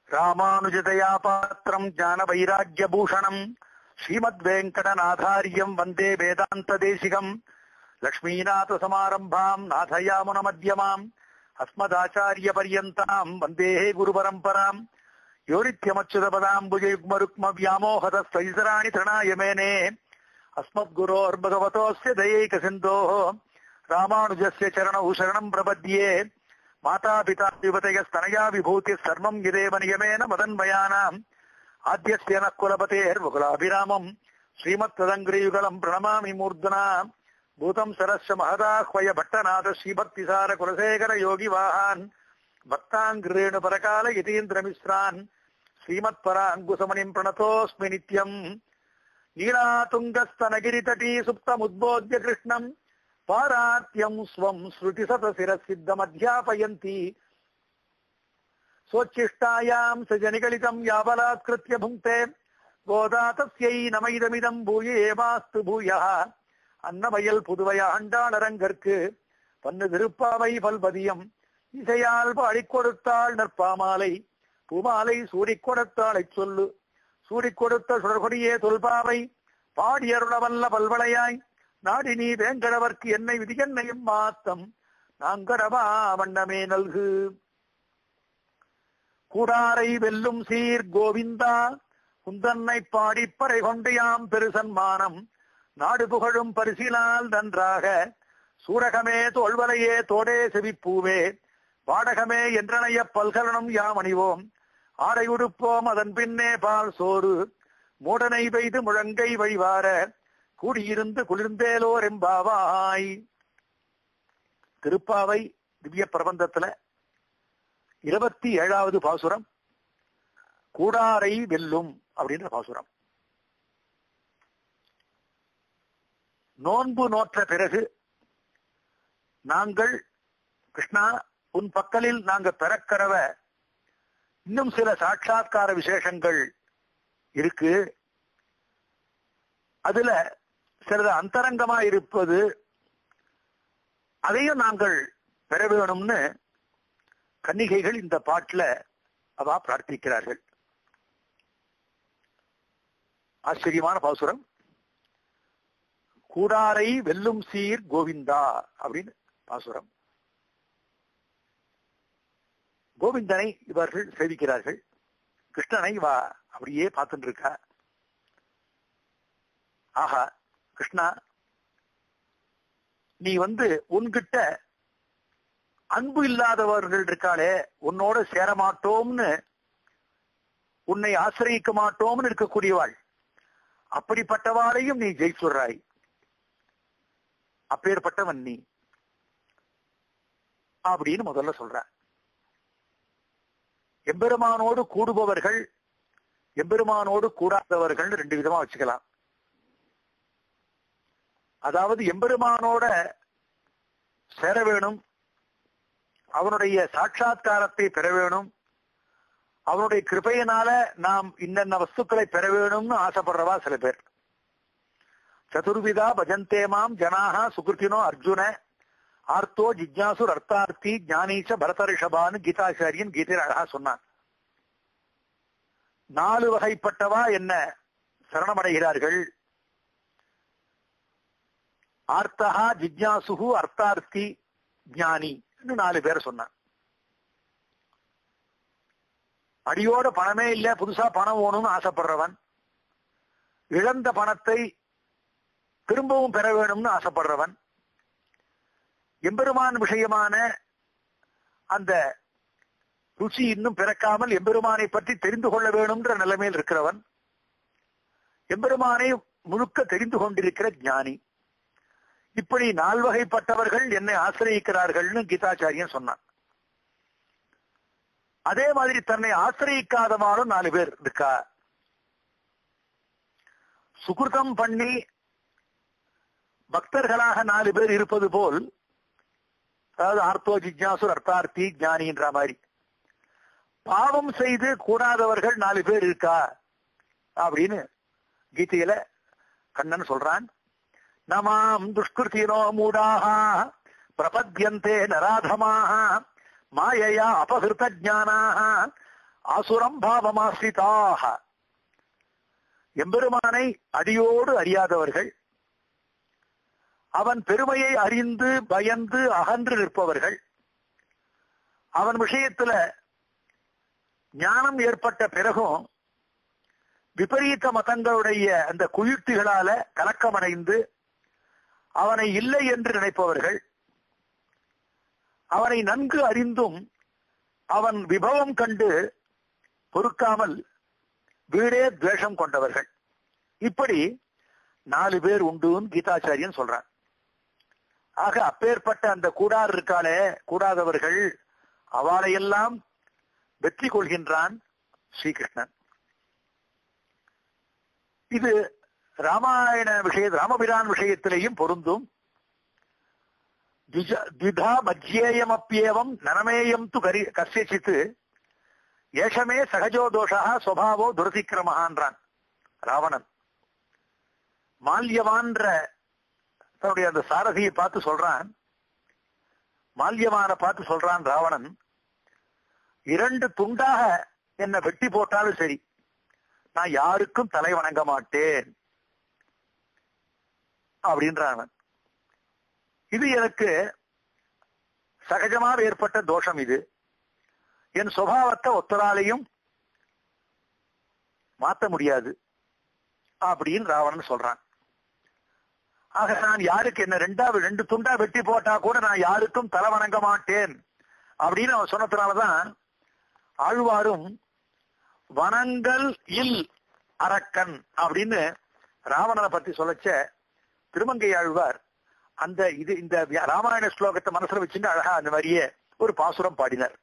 ராமானுஜதயா பாத்திரம் ஞான வைராக்கிய பூஷணம் ஸ்ரீமத் வெங்கடநாதாரியம் வந்தே வேதாந்த தேசிகம் லக்ஷ்மீநாத சமாரம்பாம் நாதயாமுன மத்தியமாம் அஸ்மதாச்சாரிய பரியந்தாம் வந்தே குரு பரம்பராம் யோனித்யமச்சுதபதாம்புஜயுக்மருக்ம வியாமோகத ஸ்தைசராணி திருணாய மேனே अस्मद्गुरोर्भगवतोऽस्य दयैकसिन्धोः रामानुजस्य चरणौ शरणम् प्रपद्ये मातापिता युवतयस्तनया विभूतिः सर्वम् यदेव नियमेन मदन्मयानाम् आद्यस्य नः कुलपतेर्वकुलाभिरामम् श्रीमत्तदङ्ग्रियुगलम् प्रणमामि मूर्धना भूतम् सरस्य महदाह्वय भट्टनाथ श्रीभक्तिसार कुलशेखर योगिवाहान् भक्ताङ्ग्रेणु परकाल यतीन्द्रमिश्रान् श्रीमत्पराङ्कुशमणिम् प्रणतोऽस्मि नित्यम् नीलातुङ्गस्तनगिरितटी सुप्तमुद्बोध्य कृष्णम् पारात्यम् स्वम् श्रुतिशतशिरसिद्धमध्यापयन्ति स्वोच्छिष्टायाम् सजनिगलितम् याबलात्कृत्य भुङ्क्ते गोदा तस्यै नमैदमिदम् भूय एवास्तु भूयः அன்னமயல் புதுவை ஆண்டாளரங்கற்கு பன்னு திருப்பாவை பல்பதியம் இசையால் பாடிக் கொடுத்தாள் நற்பாமாலை பூமாலை சூடிக் கொடுத்தாளைச் சொல்லு சூடிக் கொடுத்த சுடர்கொடியே தொல்பாவை பாடியருளவல்ல பல்வளையாய் நாடி நீ வேங்கடவர்க்கு என்னை விதியன்னையும் மாத்தம் நாங்கடவா வண்ணமே நல்கு கூடாரை வெல்லும் சீர் கோவிந்தா குந்தன்னை பாடிப்பறை கொண்டு யாம் பெருசன்மானம் நாடு புகழும் பரிசிலால் நன்றாக சூரகமே தோல்வலையே தோடே செவிப்பூவே வாடகமே என்றனைய பல்கலனும் யாம் அணிவோம் ஆடை உடுப்போம் அதன் பின்னே பால் சோறு மூடனை பெய்து முழங்கை வழிவார கூடியிருந்து குளிர்ந்தேலோர் எம்பாவாய் திருப்பாவை திவ்ய பிரபந்தத்துல இருபத்தி ஏழாவது பாசுரம் கூடாரை வெல்லும் அப்படின்ற பாசுரம் நோன்பு நோற்ற பிறகு நாங்கள் கிருஷ்ணா உன் பக்கலில் நாங்க பெறக்கறவ இன்னும் சில சாட்சாத்கார விசேஷங்கள் இருக்கு அதுல சிலது அந்தரங்கமா இருப்பது அதையும் நாங்கள் பெற வேணும்னு கன்னிகைகள் இந்த பாட்டுல அவா பிரார்த்திக்கிறார்கள் ஆச்சரியமான பாசுரம் கூடாரை வெல்லும் சீர் கோவிந்தா அப்படின்னு பாசுரம் கோவிந்தனை இவர்கள் சேவிக்கிறார்கள் கிருஷ்ணனை வா அப்படியே பார்த்துட்டு இருக்கா ஆஹா கிருஷ்ணா நீ வந்து உன்கிட்ட அன்பு இல்லாதவர்கள் இருக்காளே உன்னோட சேர மாட்டோம்னு உன்னை ஆசிரியிக்க மாட்டோம்னு இருக்கக்கூடியவாள் அப்படிப்பட்டவாளையும் நீ ஜெயிச்சுடுறாய் அப்பேற்பட்டவன் நீ அப்படின்னு முதல்ல சொல்ற எம்பெருமானோடு கூடுபவர்கள் எம்பெருமானோடு கூடாதவர்கள் ரெண்டு விதமா வச்சுக்கலாம் அதாவது எம்பெருமானோட சேர வேணும் அவனுடைய சாட்சா்காரத்தை பெற வேணும் அவனுடைய கிருபையினால நாம் இன்னென்ன வஸ்துக்களை பெற வேணும்னு ஆசைப்படுறவா சில பேர் சதுர்விதா பஜந்தே மாம் ஜனாக சுகிருத்தினோ அர்ஜுன ஆர்த்தோ ஜிஜ்ஞாசுர் அர்த்தார்த்தி ஞானீச்ச பரதரிஷபான்னு கீதாச்சாரியன் கீதையில் அழகா சொன்னான் நாலு வகைப்பட்டவா என்ன சரணமடைகிறார்கள் ஆர்த்தகா ஜிஜ்ஞாசுகு அர்த்தார்த்தி ஞானி நாலு பேர் சொன்னான் அடியோட பணமே இல்ல புதுசா பணம் வேணும்னு ஆசைப்படுறவன் இழந்த பணத்தை திரும்பவும் பெற வேணும்னு ஆசைப்படுறவன் எம்பெருமான் விஷயமான அந்த ருச்சி இன்னும் பிறக்காமல் எம்பெருமானை பற்றி தெரிந்து கொள்ள வேணும்ன்ற நிலைமையில் இருக்கிறவன் எம்பெருமானை முழுக்க தெரிந்து கொண்டிருக்கிற ஞானி இப்படி நால்வகைப்பட்டவர்கள் என்னை ஆசிரியிக்கிறார்கள்னு கீதாச்சாரியன் சொன்னான் அதே மாதிரி தன்னை ஆசிரியிக்காதவாறும் நாலு பேர் இருக்கா சுகிருதம் பண்ணி பக்தர்களாக நாலு பேர் இருப்பது போல் அதாவது ஆர்த்தோ ஜிஜ்ஞாசுர் அர்த்தார்த்தி ஞானின்ற மாதிரி பாவம் செய்து கூடாதவர்கள் நாலு பேர் இருக்கா அப்படின்னு கீதையில கண்ணன் சொல்றான் நமாம் துஷ்கிருத்தினோ மூடாக பிரபத்யந்தே நராதமாக மாயையா அபகிருத ஜானாக ஆசுரம் பாவமாசிதாக எம்பெருமானை அடியோடு அறியாதவர்கள் அவன் பெருமையை அறிந்து பயந்து அகன்று நிற்பவர்கள் அவன் விஷயத்துல ஞானம் ஏற்பட்ட பிறகும் விபரீத மதங்களுடைய அந்த குயுக்திகளால கலக்கமடைந்து அவனை இல்லை என்று நினைப்பவர்கள் அவனை நன்கு அறிந்தும் அவன் விபவம் கண்டு பொறுக்காமல் வீடே துவேஷம் கொண்டவர்கள் இப்படி நாலு பேர் உண்டுன்னு கீதாச்சாரியன் சொல்றான் ஆக அப்பேற்பட்ட அந்த கூடார் இருக்காளே கூடாதவர்கள் அவளையெல்லாம் வெற்றி கொள்கின்றான் ஸ்ரீகிருஷ்ணன் இது ராமாயண விஷய ராமபிரான் விஷயத்திலேயும் பொருந்தும் द्विधा மத்தியேயமப்பியேவம் நனமேயம் து கரி கசித்து ஏஷமே சகஜோ தோஷா சுவாவோ துரதிக்கிரமகான்றான் ராவணன் மால்யவான்ற தன்னுடைய அந்த சாரதியை பார்த்து சொல்றான் மால்யமான பார்த்து சொல்றான் ராவணன் இரண்டு துண்டாக என்ன வெட்டி போட்டாலும் சரி நான் யாருக்கும் தலை வணங்க மாட்டேன் அப்படின்றான் இது எனக்கு சகஜமாக ஏற்பட்ட தோஷம் இது என் சுபாவத்தை ஒத்தராலையும் மாத்த முடியாது அப்படின்னு ராவணன் சொல்றான் ஆக நான் யாருக்கு என்ன ரெண்டா ரெண்டு துண்டா வெட்டி போட்டா கூட நான் யாருக்கும் தலை வணங்க மாட்டேன் அப்படின்னு அவன் சொன்னதுனாலதான் ஆழ்வாரும் வனங்கள் இல் அரக்கன் அப்படின்னு ராவணனை பத்தி சொல்லச்ச திருமங்கை ஆழ்வார் அந்த இது இந்த ராமாயண ஸ்லோகத்தை மனசுல வச்சுட்டு அழகா அந்த மாதிரியே ஒரு பாசுரம் பாடினார்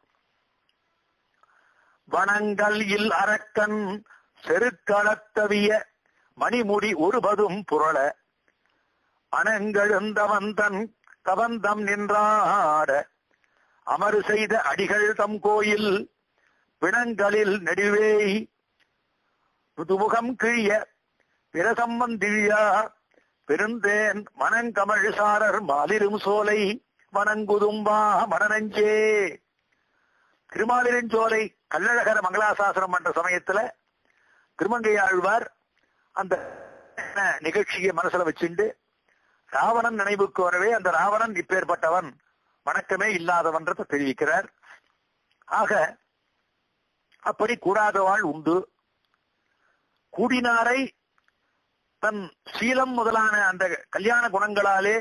வனங்கள் இல் அரக்கன் செருக்களத்தவிய மணிமுடி ஒருபதும் புரள அனங்கெழுந்தவந்தன் கவந்தம் நின்றாட அமரு செய்த அடிகள் தம் கோயில் பிணங்களில் நெடுவேய் புதுமுகம் கிழிய பிரசம்பந்திழியா பெருந்தேன் மணங்கமழ் சாரர் மாலிரும் சோலை வணங்குதும்பா மணனஞ்சே திருமாலிருஞ்சோலை கல்லழகர மங்களாசாசனம் பண்ற சமயத்துல திருமங்கை ஆழ்வார் அந்த நிகழ்ச்சியை மனசுல வச்சுண்டு ராவணன் நினைவுக்கு வரவே அந்த ராவணன் இப்பேற்பட்டவன் வணக்கமே இல்லாதவன்றதை தெரிவிக்கிறார் ஆக அப்படி கூடாதவாள் உண்டு கூடினாரை தன் சீலம் முதலான அந்த கல்யாண குணங்களாலே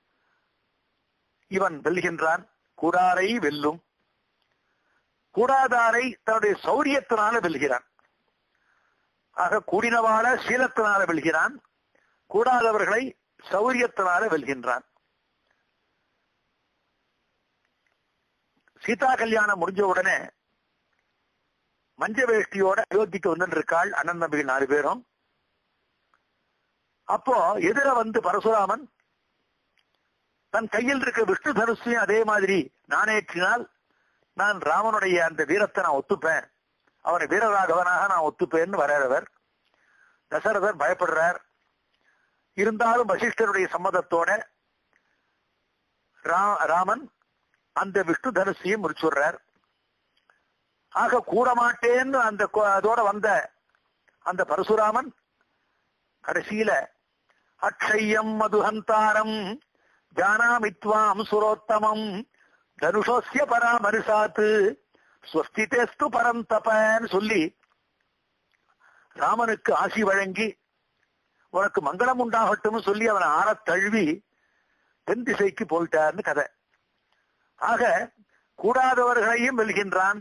இவன் வெல்கின்றான் கூடாரை வெல்லும் கூடாதாரை தன்னுடைய சௌரியத்தினால வெல்கிறான் ஆக கூடினவாள சீலத்தினால வெல்கிறான் கூடாதவர்களை சௌரியத்தினால வெல்கின்றான் சீதா கல்யாணம் முடிஞ்ச உடனே மஞ்ச வேஷ்டியோட அயோத்திக்கு வந்து இருக்காள் அண்ணன் தம்பிகள் நாலு பேரும் அப்போ எதிர வந்து பரசுராமன் தன் கையில் இருக்க விஷ்ணு தனுஷையும் அதே மாதிரி நானேற்றினால் நான் ராமனுடைய அந்த வீரத்தை நான் ஒத்துப்பேன் அவனை வீரராகவனாக நான் ஒத்துப்பேன்னு வரையறவர் தசரதர் பயப்படுறார் இருந்தாலும் வசிஷ்டருடைய சம்மதத்தோட ராமன் அந்த விஷ்ணு தனுஷையும் முடிச்சுடுறார் ஆக கூட மாட்டேன்னு அந்த அதோட வந்த அந்த பரசுராமன் கடைசியில அக்ஷயம் மதுஹந்தாரம் ஜானாமித்வாம் சுரோத்தமம் தனுஷோசிய பராமரிசாத்து ஸ்வஸ்திதேஸ்து பரந்தபன்னு சொல்லி ராமனுக்கு ஆசி வழங்கி உனக்கு மங்களம் உண்டாகட்டும் சொல்லி அவனை ஆறத் தழுவி தென் திசைக்கு போயிட்டார்னு கதை ஆக கூடாதவர்களையும் வெல்கின்றான்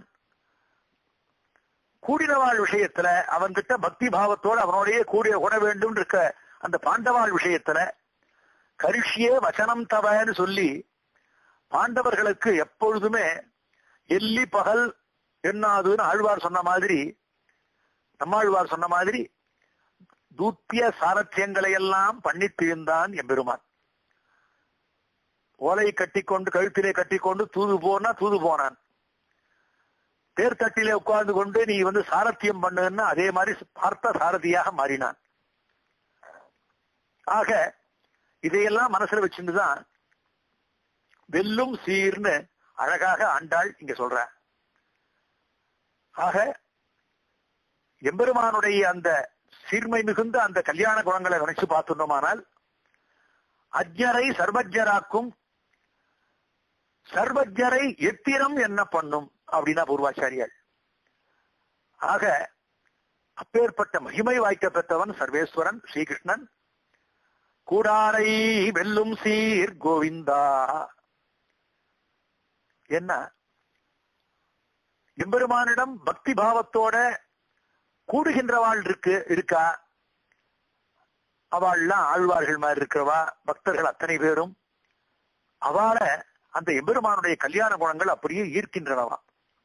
கூடினவாள் விஷயத்துல அவன்கிட்ட பக்தி பாவத்தோடு அவனோடையே கூடிய குண வேண்டும் இருக்க அந்த பாண்டவாள் விஷயத்துல கரிஷியே வசனம் தவன்னு சொல்லி பாண்டவர்களுக்கு எப்பொழுதுமே எல்லி பகல் எண்ணாதுன்னு ஆழ்வார் சொன்ன மாதிரி நம்மாழ்வார் சொன்ன மாதிரி தூத்திய சாரத்தியங்களை எல்லாம் பண்ணி தீர்ந்தான் எம்பெருமான் ஓலை கட்டிக்கொண்டு கழுத்திலே கட்டிக்கொண்டு தூது போனா தூது போனான் தேர்தட்டிலே உட்கார்ந்து கொண்டு நீ வந்து சாரத்தியம் பண்ணுன்னா அதே மாதிரி பார்த்த சாரதியாக மாறினான் ஆக இதையெல்லாம் மனசுல வச்சுட்டுதான் வெல்லும் சீர்னு அழகாக ஆண்டாள் இங்க சொல்ற ஆக எம்பெருமானுடைய அந்த சீர்மை மிகுந்த அந்த கல்யாண குணங்களை நினைச்சு பார்த்துட்டோமானால் அஜ்ஞரை சர்வஜராக்கும் சர்வஜரை எத்திரம் என்ன பண்ணும் அப்படின்னா பூர்வாச்சாரியார் ஆக அப்பேற்பட்ட மகிமை வாய்க்க பெற்றவன் சர்வேஸ்வரன் ஸ்ரீகிருஷ்ணன் கூடாரை வெல்லும் சீர் கோவிந்தா என்ன எம்பெருமானிடம் பக்தி பாவத்தோட கூடுகின்றவாள் இருக்கு இருக்கா அவள்லாம் ஆழ்வார்கள் மாதிரி இருக்கிறவா பக்தர்கள் அத்தனை பேரும் அவள அந்த எம்பெருமானுடைய கல்யாண குணங்கள் அப்படியே ஈர்க்கின்றனவா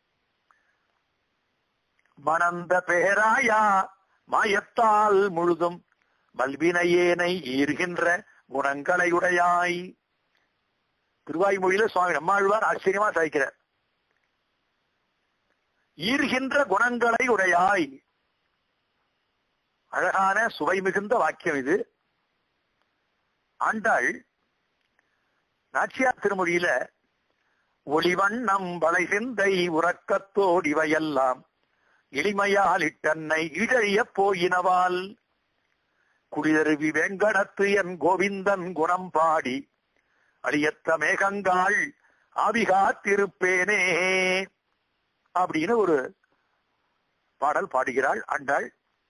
மணந்த பேராயா மாயத்தால் முழுதும் வல்வினையேனை ஈர்கின்ற குணங்களை உடையாய் திருவாய்மொழியில சுவாமி நம்மாழ்வார் ஆச்சரியமா சாய்க்கிறார் ஈர்கின்ற குணங்களை உடையாய் அழகான சுவை மிகுந்த வாக்கியம் இது ஆண்டாள் நாச்சியார் திருமொழியில ஒளிவண்ணம் வளை சிந்தை உறக்கத்தோடிவையெல்லாம் எளிமையால் இட்டன்னை இழழிய போயினவால் குடிதருவி வெங்கடத்து என் கோவிந்தன் குணம் பாடி அழியத்த மேகங்காள் ஆவிகாத்திருப்பேனே அப்படின்னு ஒரு பாடல் பாடுகிறாள் ஆண்டாள்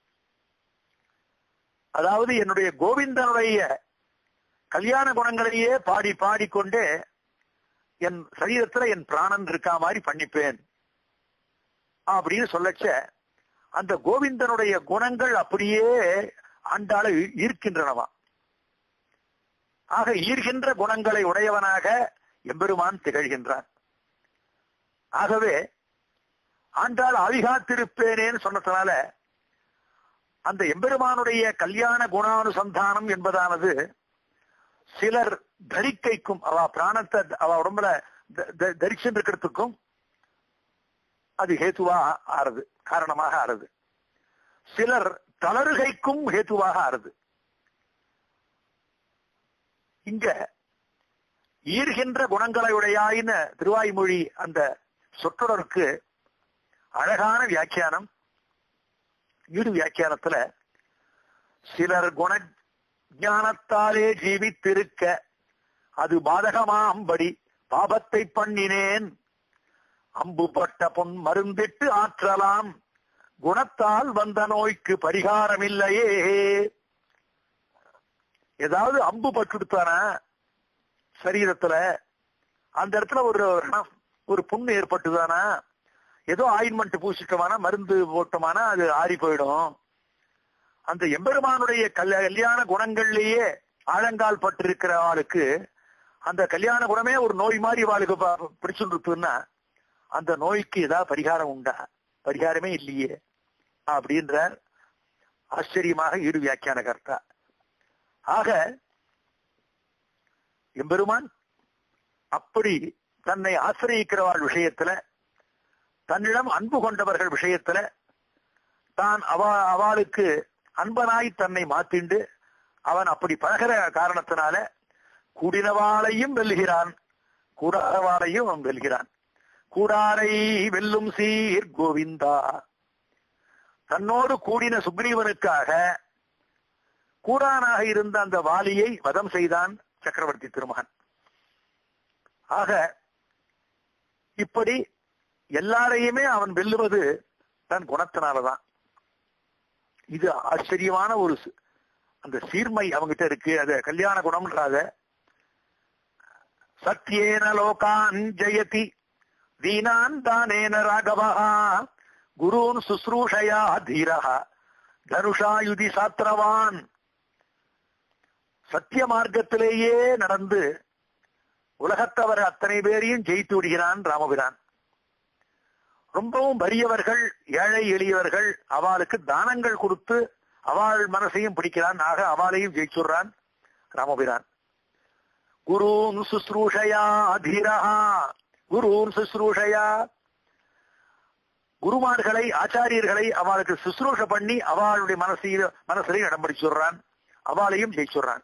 அதாவது என்னுடைய கோவிந்தனுடைய கல்யாண குணங்களையே பாடி பாடிக்கொண்டே என் சரீரத்துல என் பிராணன் இருக்கா மாதிரி பண்ணிப்பேன் அப்படின்னு சொல்லச்ச அந்த கோவிந்தனுடைய குணங்கள் அப்படியே ஆண்டாளை ஈர்க்கின்றனவா ஆக ஈர்கின்ற குணங்களை உடையவனாக எம்பெருமான் திகழ்கின்றான் ஆகவே ஆண்டாள் ஆவிகாத்திருப்பேனேன்னு சொன்னதுனால அந்த எம்பெருமானுடைய கல்யாண குணானுசந்தானம் என்பதானது சிலர் தரிக்கைக்கும் அவ பிராணத்தை அவ உடம்புல தரிச்சுருக்கிறதுக்கும் அது ஹேத்துவா ஆறுது காரணமாக ஆறுது சிலர் தளறுகைக்கும் ஹேத்துவாக ஆறுது இங்க ஈர்கின்ற குணங்களை உடையாயின திருவாய்மொழி அந்த சொற்றொடருக்கு அழகான வியாக்கியானம் ஈடு வியாக்கியானத்துல சிலர் குண ஞானத்தாலே ஜீவித்திருக்க அது பாதகமாம்படி பாபத்தை பண்ணினேன் அம்புபட்ட பொன் மருந்திட்டு ஆற்றலாம் குணத்தால் வந்த நோய்க்கு பரிகாரம் இல்லையே ஏதாவது அம்பு பட்டுடுத்தானா சரீரத்துல அந்த இடத்துல ஒரு ஒரு புண்ணு ஏற்பட்டுதானா ஏதோ ஆயின்மெண்ட் பூசிட்டோமானா மருந்து போட்டோமானா அது ஆறி போயிடும் அந்த எம்பெருமானுடைய கல்யாண குணங்கள்லயே ஆழங்கால் பட்டிருக்கிற ஆளுக்கு அந்த கல்யாண குணமே ஒரு நோய் மாதிரி வாழ்க்கை பிடிச்சுருக்குன்னா அந்த நோய்க்கு ஏதாவது பரிகாரம் உண்டா பரிகாரமே இல்லையே அப்படின்ற ஆச்சரியமாக ஈடு வியாக்கியான கர்த்தா ஆக எம்பெருமான் அப்படி தன்னை ஆசிரியிக்கிறவாள் விஷயத்துல தன்னிடம் அன்பு கொண்டவர்கள் விஷயத்துல தான் அவ அவளுக்கு அன்பனாய் தன்னை மாத்திண்டு அவன் அப்படி பழகிற காரணத்தினால கூடினவாளையும் வெல்லுகிறான் கூடாதவாளையும் அவன் வெல்கிறான் கூடாரை வெல்லும் சீர் கோவிந்தா தன்னோடு கூடின சுக்ரீவனுக்காக கூடானாக இருந்த அந்த வாலியை வதம் செய்தான் சக்கரவர்த்தி திருமகன் ஆக இப்படி எல்லாரையுமே அவன் வெல்லுவது தன் குணத்தினாலதான் இது ஆச்சரியமான ஒரு அந்த சீர்மை அவங்கிட்ட இருக்கு அது கல்யாண குணம்ன்றாத சத்தியேன லோகான் ஜெயதி தீனான் தானேன ராகவா குருன் சுஸ்ரூஷயா தீரா தனுஷாயுதி சாத்திரவான் சத்திய மார்க்கத்திலேயே நடந்து உலகத்தவர் அத்தனை பேரையும் ஜெயித்து விடுகிறான் ராமபிரான் ரொம்பவும் வறியவர்கள் ஏழை எளியவர்கள் அவளுக்கு தானங்கள் கொடுத்து அவள் மனசையும் பிடிக்கிறான் ஆக அவளையும் ஜெயிச்சுடுறான் ராமபிரான் குருன் சுஸ்ரூஷயா தீரா குருன் சுஸ்ரூஷயா குருமார்களை ஆச்சாரியர்களை அவளுக்கு சுசுரூஷ பண்ணி அவளுடைய மனசையில மனசிலையும் இடம் பிடிச்சுடுறான் அவளையும் ஜெயிச்சுடுறான்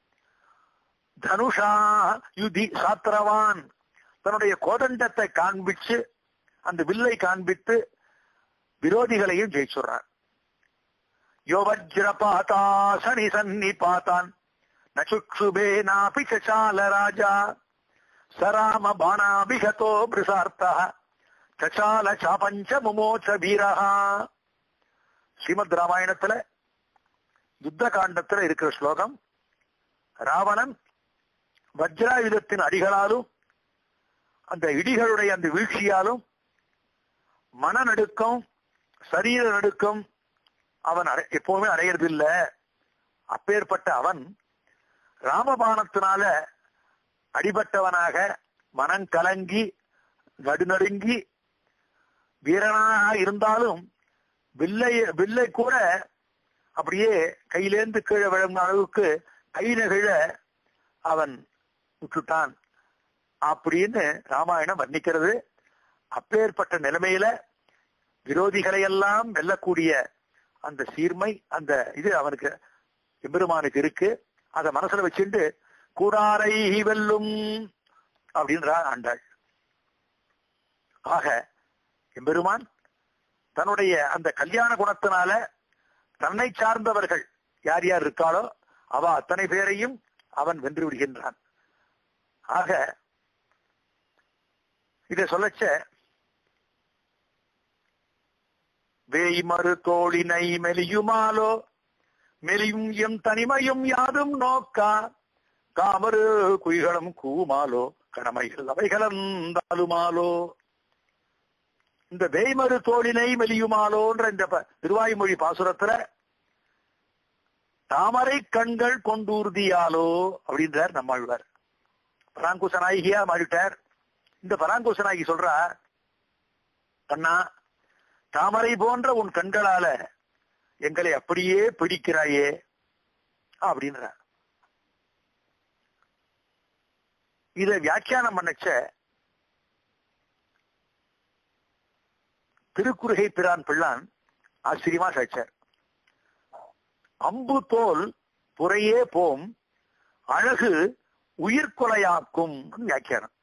தனுஷா யுதி சாத்திரவான் தன்னுடைய கோதண்டத்தை காண்பிச்சு அந்த வில்லை காண்பித்து விரோதிகளையும் ஜெயிச்சுடுறான் யோ வஜ்ரபாதா சனி சன்னி பாத்தான் நச்சுக்ஷுபே நாபி சசால ராஜா சராம பாணாபிகதோ பிருசார்த்தா சசால சாபஞ்ச முமோச்ச வீரஹா ஸ்ரீமத் ராமாயணத்துல யுத்த காண்டத்துல இருக்கிற ஸ்லோகம் ராவணன் வஜ்ராயுதத்தின் அடிகளாலும் அந்த இடிகளுடைய அந்த வீழ்ச்சியாலும் மனநடுக்கம் சரீர நடுக்கம் அவன் அடை- எப்பவுமே அடையறதில்ல அப்பேற்பட்ட அவன் ராமபாணத்தினால அடிபட்டவனாக மனம் கலங்கி நடுநடுங்கி வீரனாக இருந்தாலும் வில்லை வில்லை கூட அப்படியே கையிலேந்து கீழே விழும் அளவுக்கு கை நெகிழ அவன் விட்டுட்டான் அப்படின்னு ராமாயணம் வர்ணிக்கிறது அப்பேற்பட்ட நிலைமையில விரோதிகளை எல்லாம் வெல்லக்கூடிய அந்த சீர்மை அந்த இது அவனுக்கு எம்பெருமானுக்கு இருக்கு அத மனசுல வச்சுட்டு கூடாரை வெல்லும் அப்படின்றா ஆண்டாள் ஆக எம்பெருமான் தன்னுடைய அந்த கல்யாண குணத்தினால தன்னை சார்ந்தவர்கள் யார் யார் இருக்காளோ அவ அத்தனை பேரையும் அவன் வென்று விடுகின்றான் ஆக இதை சொல்லச்ச வேய்மறு தோழினை மெலியுமாலோ மெலியும் எம் தனிமையும் யாதும் நோக்கா காமரு குய்களும் கூமாலோ கடமைகள் அவைகளந்தாலுமாலோ இந்த வேய்மறு தோழினை மெலியுமாலோன்ற இந்த ப- திருவாய்மொழி பாசுரத்துல தாமரை கண்கள் கொண்டூர்தியாலோ அப்படின்றார் நம்மாழ்வார் பராங்குச நாயகியா மாறிட்டார் இந்த பராங்குச நாயகி சொல்றா கண்ணா தாமரை போன்ற உன் கண்களால எங்களை அப்படியே பிடிக்கிறாயே அப்படின்ற இத வியாக்கியானம் பண்ணச்ச திருக்குறுகை பிரான் பிள்ளான் ஆச்சரியமா சாச்சார் அம்பு தோல் புறையே போம் அழகு உயிர்கொலையாக்கும் வியாக்கியானம்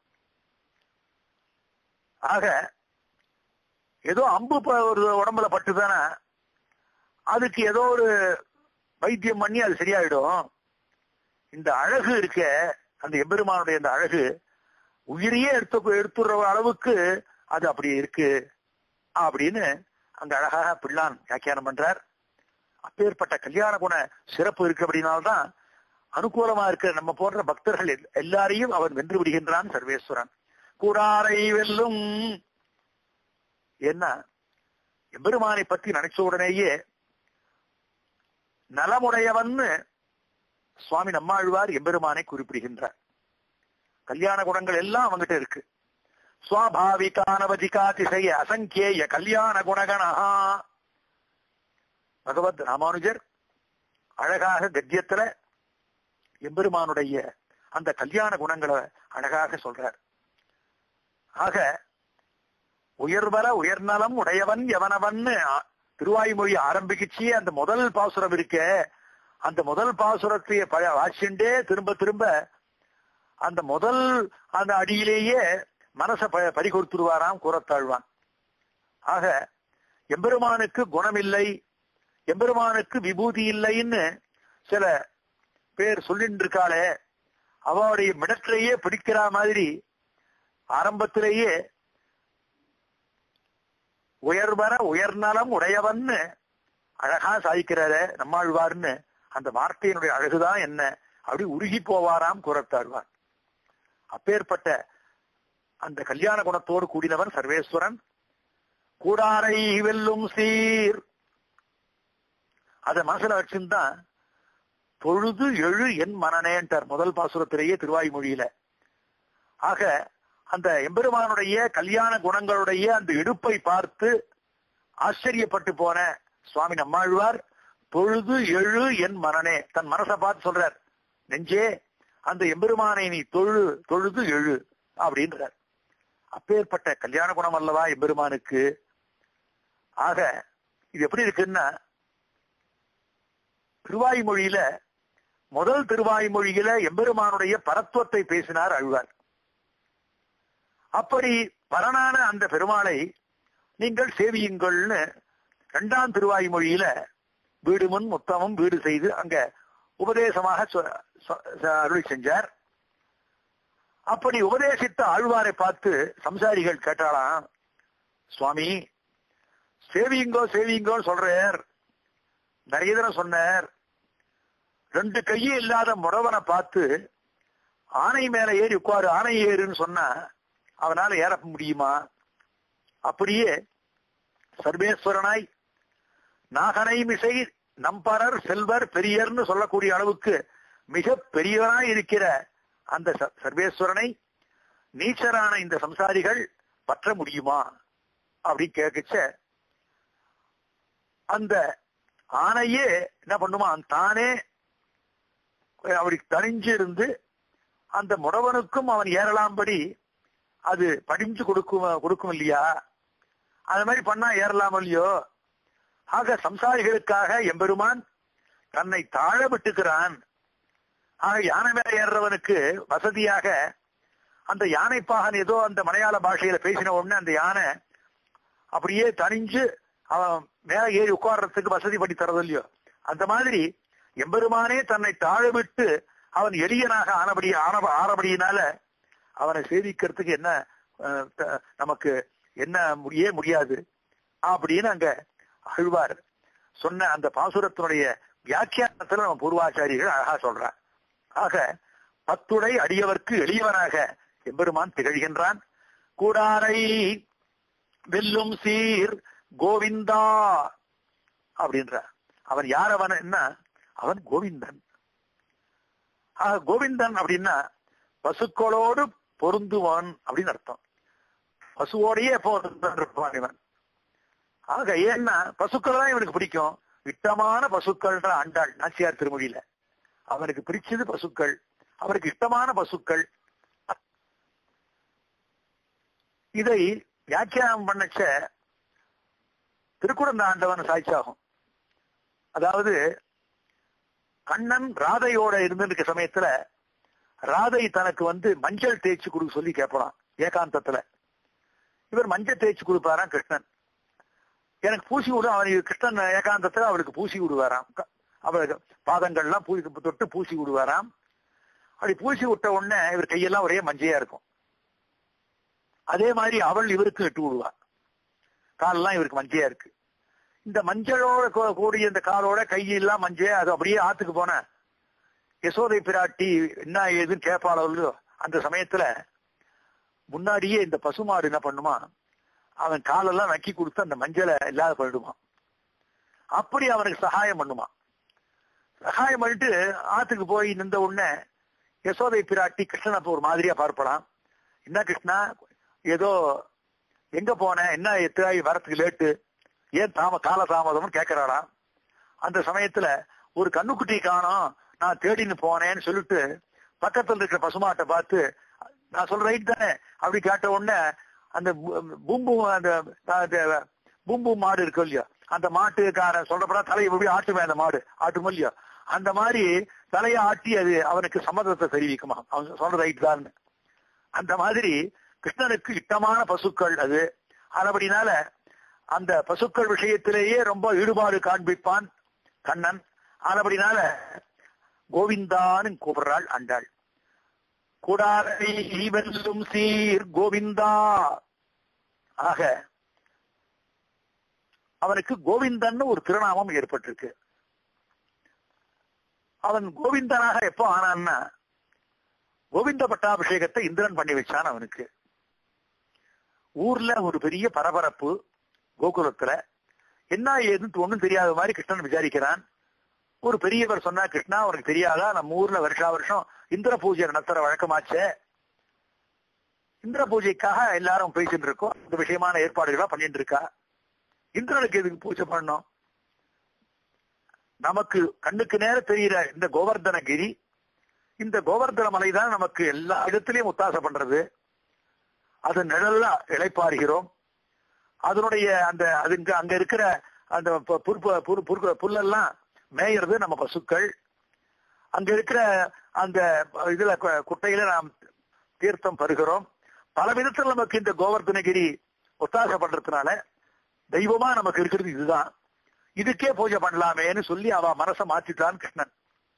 ஆக ஏதோ அம்பு ப- ஒரு உடம்புல பட்டுதானே அதுக்கு ஏதோ ஒரு வைத்தியம் பண்ணி அது சரியாயிடும் இந்த அழகு இருக்க அந்த எம்பெருமானுடைய அந்த அழகு உயிரையே எடுத்து எடுத்துடுற அளவுக்கு அது அப்படி இருக்கு அப்படின்னு அங்க அழகாக பிள்ளான் வியாக்கியானம் பண்றார் அப்பேற்பட்ட கல்யாண குண சிறப்பு இருக்கு அப்படின்னால்தான் அனுகூலமா இருக்கிற நம்ம போன்ற பக்தர்கள் எல்- எல்லாரையும் அவன் வென்று விடுகின்றான் சர்வேஸ்வரன் கூடாரை வெல்லும் என்ன எம்பெருமானை பத்தி நினைச்ச உடனேயே நலமுடையவன்னு சுவாமி நம்மாழ்வார் எம்பெருமானை குறிப்பிடுகின்றார் கல்யாண குணங்கள் எல்லாம் அவங்கிட்ட இருக்கு சுவாபாவிகானவதிகாதிசய அசங்கேய கல்யாண குணகணஹா பகவத் ராமானுஜர் அழகாக கத்தியத்துல எம்பெருமானுடைய அந்த கல்யாண குணங்களை அழகாக சொல்றார் ஆக உயர்வர உயர்நலம் உடையவன் எவனவன்னு ஆ- திருவாய்மொழி ஆரம்பிக்கிச்சு அந்த முதல் பாசுரம் இருக்க அந்த முதல் பாசுரத்தை ப- வாசிண்டே திரும்ப திரும்ப அந்த முதல் அந்த அடியிலேயே மனச ப- பறி கொடுத்துருவாராம் கூறத்தாழ்வான் ஆக எம்பெருமானுக்கு குணமில்லை எம்பெருமானுக்கு விபூதி இல்லைன்னு சில பேர் சொல்லிட்டு இருக்காளே அவளுடைய மிடற்றையே பிடிக்கிற மாதிரி ஆரம்பத்திலேயே உயர்வர உயர்நலம் உடையவன்னு அழகா சாதிக்கிறாரே நம்மாழ்வார்னு அந்த வார்த்தையினுடைய அழகுதான் என்ன அப்படி உருகி போவாராம் கூறத்தாழ்வார் அப்பேற்பட்ட அந்த கல்யாண குணத்தோடு கூடினவன் சர்வேஸ்வரன் கூடாரை வெல்லும் சீர் அத மனசுல வச்சுதான் தொழுது எழு என் மனநேன்றார் முதல் பாசுரத்திலேயே திருவாய்மொழியில ஆக அந்த எம்பெருமானுடைய கல்யாண குணங்களுடைய அந்த இடுப்பை பார்த்து ஆச்சரியப்பட்டு போன சுவாமி நம்மாழ்வார் தொழுது எழு என் மனனே தன் மனசை பார்த்து சொல்றார் நெஞ்சே அந்த எம்பெருமானை நீ தொழு தொழுது எழு அப்படின்றார் அப்பேற்பட்ட கல்யாண குணம் அல்லவா எம்பெருமானுக்கு ஆக இது எப்படி இருக்குன்னா திருவாய்மொழியில முதல் திருவாய்மொழியில எம்பெருமானுடைய பரத்துவத்தை பேசினார் அழ்வார் அப்படி பரனான அந்த பெருமாளை நீங்கள் சேவியுங்கள்னு இரண்டாம் திருவாய்மொழியில வீடு முன் முத்தமும் வீடு செய்து அங்க உபதேசமாக சொ- சொ- அருளி செஞ்சார் அப்படி உபதேசித்த ஆழ்வாரை பார்த்து சம்சாரிகள் கேட்டாளாம் சுவாமி சேவிங்கோ சேவிங்கோன்னு சொல்றார் நிறைய தடவை சொன்னார் ரெண்டு கையும் இல்லாத முடவனை பார்த்து ஆணை மேல ஏறி உட்காரு ஆணை ஏறுன்னு சொன்னா அவனால ஏற முடியுமா அப்படியே சர்வேஸ்வரனாய் நாகனை மிசை நம்பரர் செல்வர் பெரியர்னு சொல்லக்கூடிய அளவுக்கு மிக பெரியவனாய் இருக்கிற அந்த ச- சர்வேஸ்வரனை நீச்சரான இந்த சம்சாரிகள் பற்ற முடியுமா அப்படி கேட்கச்ச அந்த ஆணையே என்ன பண்ணுமா தானே அப்படி தனிஞ்சு இருந்து அந்த முடவனுக்கும் அவன் ஏறலாம்படி அது படிஞ்சு கொடுக்கும் கொடுக்கும் இல்லையா அது மாதிரி பண்ணா ஏறலாம் இல்லையோ ஆக சம்சாரிகளுக்காக எம்பெருமான் தன்னை தாழ விட்டுக்கிறான் ஆக யானை மேல ஏறுறவனுக்கு வசதியாக அந்த யானை பாகன் ஏதோ அந்த மலையாள பாஷையில பேசின உடனே அந்த யானை அப்படியே தனிஞ்சு அவன் மேல ஏறி உட்கார்றதுக்கு வசதி பண்ணி தரது இல்லையோ அந்த மாதிரி எம்பெருமானே தன்னை தாழ விட்டு அவன் எளியனாக ஆனபடி ஆன ஆனபடியினால அவனை சேவிக்கிறதுக்கு என்ன அஹ், த- நமக்கு என்ன முடியே முடியாது அப்படின்னு அங்க அழ்வார் சொன்ன அந்த பாசுரத்தினுடைய வியாக்கியானத்துல நம்ம பூர்வாச்சாரிகள் அழகா சொல்றார் ஆக பத்துடை அடியவர்க்கு எளியவனாக எம்பெருமான் திகழ்கின்றான் கூடாரை வெல்லும் சீர் கோவிந்தா அப்படின்றார் அவன் யார் அவன் என்ன அவன் கோவிந்தன் ஆக கோவிந்தன் அப்படின்னா பசுக்களோடு பொருந்துவான் அப்படின்னு அர்த்தம் பசுவோடையே பொருந்தன் இருப்பான் இவன் ஆக ஏன்னா பசுக்கள் தான் இவனுக்கு பிடிக்கும் இட்டமான பசுக்கள்ன்ற ஆண்டாள் நாச்சியார் திருமொழியில அவனுக்கு பிடிச்சது பசுக்கள் அவனுக்கு இஷ்டமான பசுக்கள் இதை வியாக்கியானம் பண்ணச்ச திருக்குறந்த ஆண்டவன் சாட்சியாகும் அதாவது கண்ணன் ராதையோட இருந்திருக்க சமயத்துல ராதை தனக்கு வந்து மஞ்சள் தேய்ச்சி கொடுக்க சொல்லி கேட்பலாம் ஏகாந்தத்துல இவர் மஞ்சள் தேய்ச்சி கொடுப்பாராம் கிருஷ்ணன் எனக்கு பூசி விடும் அவனுக்கு கிருஷ்ணன் ஏகாந்தத்துல அவளுக்கு பூசி விடுவாராம் க- அவளுக்கு பாதங்கள்லாம் பூசி தொட்டு பூசி விடுவாராம் அப்படி பூசி விட்ட உடனே இவர் கையெல்லாம் ஒரே மஞ்சையா இருக்கும் அதே மாதிரி அவள் இவருக்கு இட்டு விடுவா காலெல்லாம் இவருக்கு மஞ்சையா இருக்கு இந்த மஞ்சளோட கூ- கூடிய இந்த காலோட கையெல்லாம் மஞ்சள் அது அப்படியே ஆத்துக்கு போன யசோதை பிராட்டி என்ன ஏதுன்னு கேட்பாளோ இல்லையோ அந்த சமயத்துல முன்னாடியே இந்த பசுமாடு என்ன பண்ணுமா அவன் காலெல்லாம் நக்கி கொடுத்து அந்த மஞ்சளை இல்லாத பண்ணிடுமா அப்படி அவனுக்கு சகாயம் பண்ணுமா சகாயம் பண்ணிட்டு ஆத்துக்கு போய் நின்ற உடனே யசோதை பிராட்டி கிருஷ்ணன் அப்ப ஒரு மாதிரியா பார்ப்பலாம் என்ன கிருஷ்ணா ஏதோ எங்க போன என்ன எத்தாய் வரத்துக்கு லேட்டு ஏன் தாம கால தாமதம்னு கேட்கிறாளாம் அந்த சமயத்துல ஒரு கண்ணுக்குட்டி காணோம் நான் தேடின்னு போனேன்னு சொல்லிட்டு பக்கத்துல இருக்கிற பசுமாட்டை பார்த்து நான் சொல்ற ரைட் தானே அப்படி கேட்ட உடனே அந்த பு- பூம்பு அந்த அந்த பூம்பு மாடு இருக்கு இல்லையா அந்த மாட்டுக்காரன் சொல்றப்படா தலையை எப்படி ஆட்டுமே அந்த மாடு ஆட்டுமோ இல்லையா அந்த மாதிரி தலையை ஆட்டி அது அவனுக்கு சம்மதத்தை தெரிவிக்குமா அவன் சொல்ற ரைட் தான் அந்த மாதிரி கிருஷ்ணனுக்கு இட்டமான பசுக்கள் அது அதுபடினால அந்த பசுக்கள் விஷயத்திலேயே ரொம்ப ஈடுபாடு காண்பிப்பான் கண்ணன் அதுபடினால கோவிந்தான்னு கூப்பிடுறாள் ஆண்டாள் கூடாரை வெல்லும் சீர் கோவிந்தா ஆக அவனுக்கு கோவிந்தன் ஒரு திருநாமம் ஏற்பட்டிருக்கு அவன் கோவிந்தனாக எப்போ ஆனான்னா கோவிந்த பட்டாபிஷேகத்தை இந்திரன் பண்ணி வச்சான் அவனுக்கு ஊர்ல ஒரு பெரிய பரபரப்பு கோகுலத்துல என்ன ஏதுன்னு ஒண்ணும் தெரியாத மாதிரி கிருஷ்ணன் விசாரிக்கிறான் ஒரு பெரியவர் சொன்னா கிருஷ்ணா உனக்கு தெரியாதா நம்ம ஊர்ல வருஷா வருஷம் இந்திர பூஜை நடத்துற வழக்கமாச்சே இந்திர பூஜைக்காக எல்லாரும் பேசிட்டு இருக்கோம் இந்த விஷயமான ஏற்பாடுகளா பண்ணிட்டு இருக்கா இந்திரனுக்கு எதுக்கு பூஜை பண்ணணும் நமக்கு கண்ணுக்கு நேர தெரிகிற இந்த கோவர்தனகிரி இந்த கோவர்தன மலை தான் நமக்கு எல்லா இடத்திலையும் ஒத்தாசை பண்றது அது நிழல்ல இளைப்பாருகிறோம் அதனுடைய அந்த அதுங்க அங்க இருக்கிற அந்த பு- புற்ப- புரு- புரு- புல்லெல்லாம் மேயறது நம்ம பசுக்கள் அங்க இருக்கிற அந்த இதுல கு- குட்டையில நாம் தீர்த்தம் பருகிறோம் பல விதத்துல நமக்கு இந்த கோவர்தனகிரி ஒத்தாசை பண்றதுனால தெய்வமா நமக்கு இருக்கிறது இதுதான் இதுக்கே பூஜை பண்ணலாமேன்னு சொல்லி அவ மனச மாத்திட்டான் கிருஷ்ணன்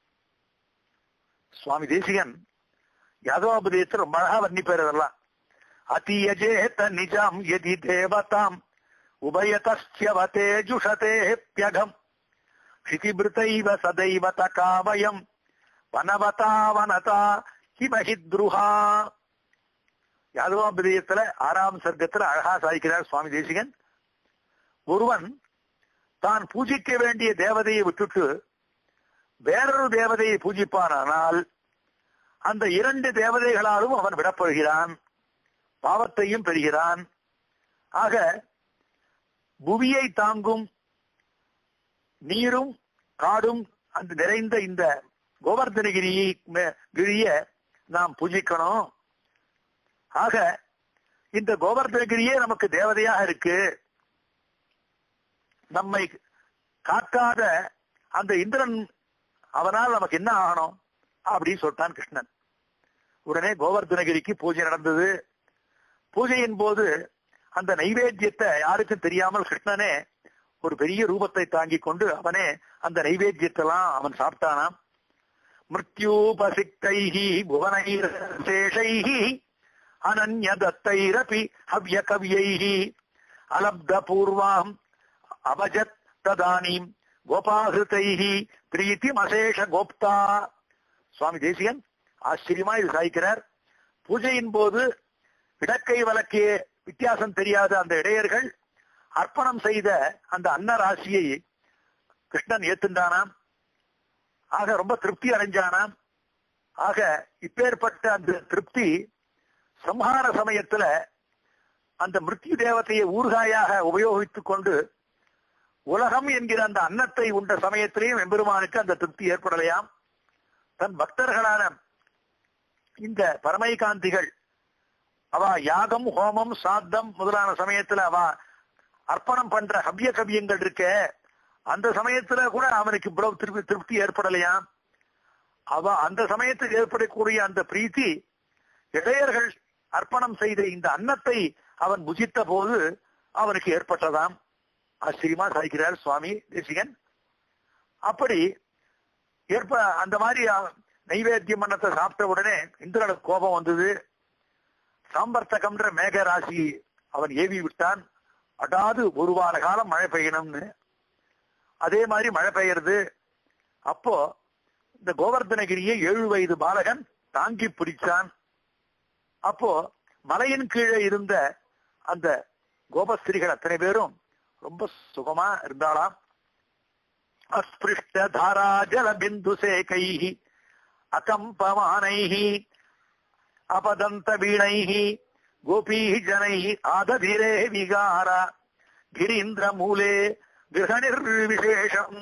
சுவாமி தேசிகன் யாதவாபதயத்தை ரொம்ப அழகா வர்ணிப்பார் இதெல்லாம் அதியஜேத நிஜாம் எதி தேவதாம் உபயதஸ்யவதே ஜுஷதே பியகம் क्षितिभृतैव सदैव तकावयम् வனவதா வனதா கிமஹித்ருஹா யாதவாபிரியத்துல ஆறாம் சர்க்கத்துல அழகா சாதிக்கிறார் சுவாமி தேசிகன் ஒருவன் தான் பூஜிக்க வேண்டிய தேவதையை விட்டுட்டு வேறொரு தேவதையை பூஜிப்பானானால் அந்த இரண்டு தேவதைகளாலும் அவன் விடப்படுகிறான் பாவத்தையும் பெறுகிறான் ஆக புவியை தாங்கும் நீரும் காடும் அந்த நிறைந்த இந்த கோவர்தனகிரியை கிரிய நாம் பூஜிக்கணும் ஆக இந்த கோவர்தனகிரியே நமக்கு தேவதையாக இருக்கு நம்மை காக்காத அந்த இந்திரன் அவனால் நமக்கு என்ன ஆகணும் அப்படின்னு சொல்லிட்டான் கிருஷ்ணன் உடனே கோவர்தனகிரிக்கு பூஜை நடந்தது பூஜையின் போது அந்த நைவேத்தியத்தை யாருக்கும் தெரியாமல் கிருஷ்ணனே ஒரு பெரிய ரூபத்தை தாங்கி கொண்டு அவனே அந்த நைவேத்தியத்தெல்லாம் அவன் சாப்பிட்டானாம் மிருத்யூபசிக்தைஹி புவனைரசேஷைஹி அனன்ய தத்தைரபி ஹவ்ய கவியைஹி அலப்த பூர்வாம் அபஜத் ததானீம் கோபாகிருத்தைஹி பிரீத்தி அசேஷ கோப்தா சுவாமி தேசியன் ஆச்சரியமா இது சாய்க்கிறார் பூஜையின் போது இடக்கை வழக்கே வித்தியாசம் தெரியாத அந்த இடையர்கள் அர்ப்பணம் செய்த அந்த அன்னராசியை கிருஷ்ணன் ஏத்துண்டானாம் ஆக ரொம்ப திருப்தி அடைஞ்சானாம் ஆக இப்பேற்பட்ட அந்த திருப்தி சம்ஹார சமயத்துல அந்த மிருத்யு தேவத்தையை ஊர்காயாக உபயோகித்துக் கொண்டு உலகம் என்கிற அந்த அன்னத்தை உண்ட சமயத்திலேயும் எம்பெருமானுக்கு அந்த திருப்தி ஏற்படலையாம் தன் பக்தர்களான இந்த பரமைகாந்திகள் அவ யாகம் ஹோமம் சாத்தம் முதலான சமயத்துல அவ அர்ப்பணம் பண்ற ஹவ்ய கவியங்கள் இருக்க அந்த சமயத்துல கூட அவனுக்கு இவ்வளவு திருப்தி திருப்தி ஏற்படலையாம் அவ அந்த சமயத்துக்கு ஏற்படக்கூடிய அந்த பிரீத்தி இடையர்கள் அர்ப்பணம் செய்த இந்த அன்னத்தை அவன் புஜித்த போது அவனுக்கு ஏற்பட்டதாம் ஆச்சரியமா சாய்க்கிறார் சுவாமி தேசிகன் அப்படி ஏற்ப அந்த மாதிரி நைவேத்தியம் அன்னத்தை சாப்பிட்ட உடனே இந்திரனுக்கு கோபம் வந்தது சாம்பர்த்தகம்ன்ற மேக ராசி அவன் ஏவி விட்டான் அடாது ஒரு வார காலம் மழை பெய்யணும்னு அதே மாதிரி மழை பெய்யறது அப்போ இந்த கோவர்தனகிரியை ஏழு வயது பாலகன் தாங்கி பிடிச்சான் அப்போ மலையின் கீழே இருந்த அந்த கோபஸ்திரிகள் அத்தனை பேரும் ரொம்ப சுகமா இருந்தாளாம் அஸ்பிருஷ்ட தாரா ஜல பிந்து சேகைஹி அகம்பமானைஹி அபதந்த வீணைஹி கோபீ ஜனை ஆததிரே விகார கிரீந்திர மூலே கிரகணிர் விசேஷம்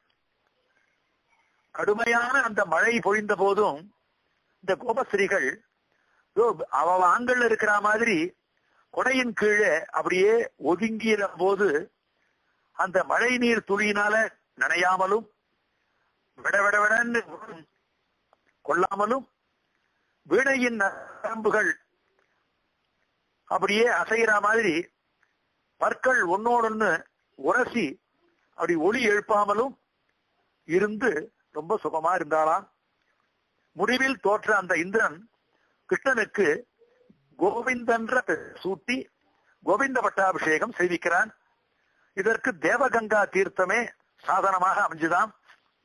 கடுமையான அந்த மழை பொழிந்த போதும் இந்த கோபஸ்திரிகள் அவ ஆண்கள் இருக்கிற மாதிரி கொடையின் கீழே அப்படியே ஒதுங்கிற போது அந்த மழை நீர் துளியினால நனையாமலும் விட விட விடன்னு கொள்ளாமலும் வீணையின் நரம்புகள் அப்படியே அசைகிற மாதிரி பற்கள் ஒன்னோடொன்னு உரசி அப்படி ஒளி எழுப்பாமலும் இருந்து ரொம்ப சுகமா இருந்தாளாம் முடிவில் தோற்ற அந்த இந்திரன் கிருஷ்ணனுக்கு கோவிந்தன்ற சூட்டி கோவிந்த பட்டாபிஷேகம் செய்விக்கிறான் இதற்கு தேவகங்கா தீர்த்தமே சாதனமாக அமைஞ்சுதாம்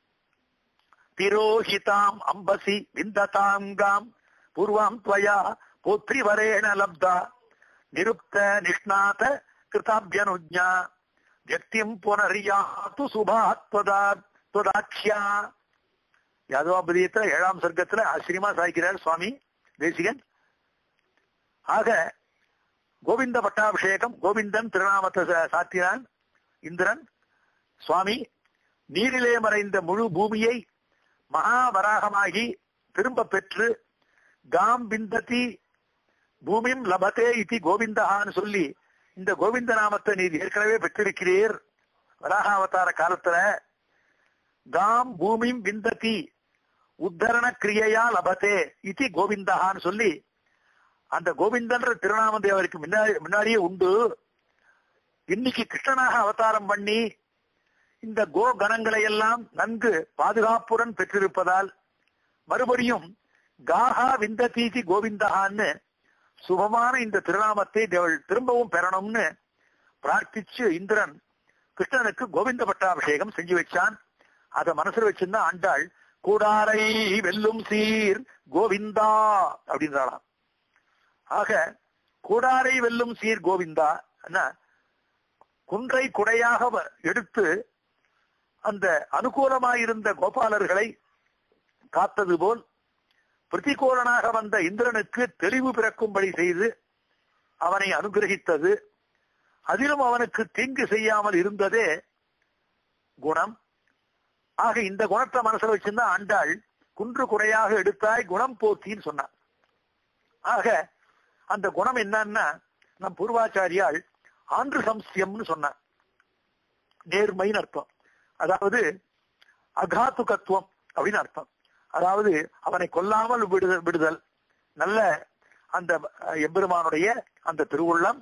திரோஹிதாம் அம்பசி விந்ததாங்காம் பூர்வாம் துவயா புத்திரிவரேண லப்தா நிருப்த நிஷ்ணாத கிருதாபியனுஜா வியக்திம் புனரியாது சுபாத்வதாட்சியா யாதவாபதியத்துல ஏழாம் சர்க்கத்துல ஆச்சரியமா சாய்க்கிறார் சுவாமி தேசிகன் ஆக கோவிந்த பட்டாபிஷேகம் கோவிந்தன் திருநாமத்தை சாத்தினான் இந்திரன் சுவாமி நீரிலே மறைந்த முழு பூமியை மகாவராகமாகி திரும்ப பெற்று காம் பிந்ததி பூமிம் லபதே இதி கோவிந்தஹான்னு சொல்லி இந்த கோவிந்த நாமத்தை நீர் ஏற்கனவே பெற்றிருக்கிறீர் வராக அவதார காலத்துல காம் பூமிம் விந்ததி உத்தரண கிரியையா லபதே இதி கோவிந்தஹான்னு சொல்லி அந்த கோவிந்தன்ற திருநாம தேவருக்கு முன்னாடி முன்னாடியே உண்டு இன்னைக்கு கிருஷ்ணனாக அவதாரம் பண்ணி இந்த கோ கணங்களை எல்லாம் நன்கு பாதுகாப்புடன் பெற்றிருப்பதால் மறுபடியும் காஹா விந்ததீதி கோவிந்தகான்னு சுபமான இந்த திருநாமத்தை தேவள் திரும்பவும் பெறணும்னு பிரார்த்திச்சு இந்திரன் கிருஷ்ணனுக்கு கோவிந்த பட்டாபிஷேகம் செஞ்சு வச்சான் அத மனசுல வச்சிருந்தா ஆண்டாள் கூடாரை வெல்லும் சீர் கோவிந்தா அப்படின்றாளாம் ஆக கூடாரை வெல்லும் சீர் கோவிந்தா குன்றை குடையாக வ- எடுத்து அந்த அனுகூலமாயிருந்த கோபாலர்களை காத்தது போல் பிரதிகூலனாக வந்த இந்திரனுக்கு தெளிவு பிறக்கும்படி செய்து அவனை அனுகிரகித்தது அதிலும் அவனுக்கு தீங்கு செய்யாமல் இருந்ததே குணம் ஆக இந்த குணத்தை மனசுல வச்சிருந்தா ஆண்டாள் குன்று குறையாக எடுத்தாய் குணம் போக்கின்னு சொன்னார் ஆக அந்த குணம் என்னன்னா நம் பூர்வாச்சாரியால் ஆன்று சம்சியம்னு சொன்னார் நேர்மைன்னு அர்த்தம் அதாவது அகாத்துகத்துவம் அப்படின்னு அர்த்தம் அதாவது அவனை கொல்லாமல் விடுதல் விடுதல் நல்ல அந்த அஹ், எம்பெருமானுடைய அந்த திருவுள்ளம்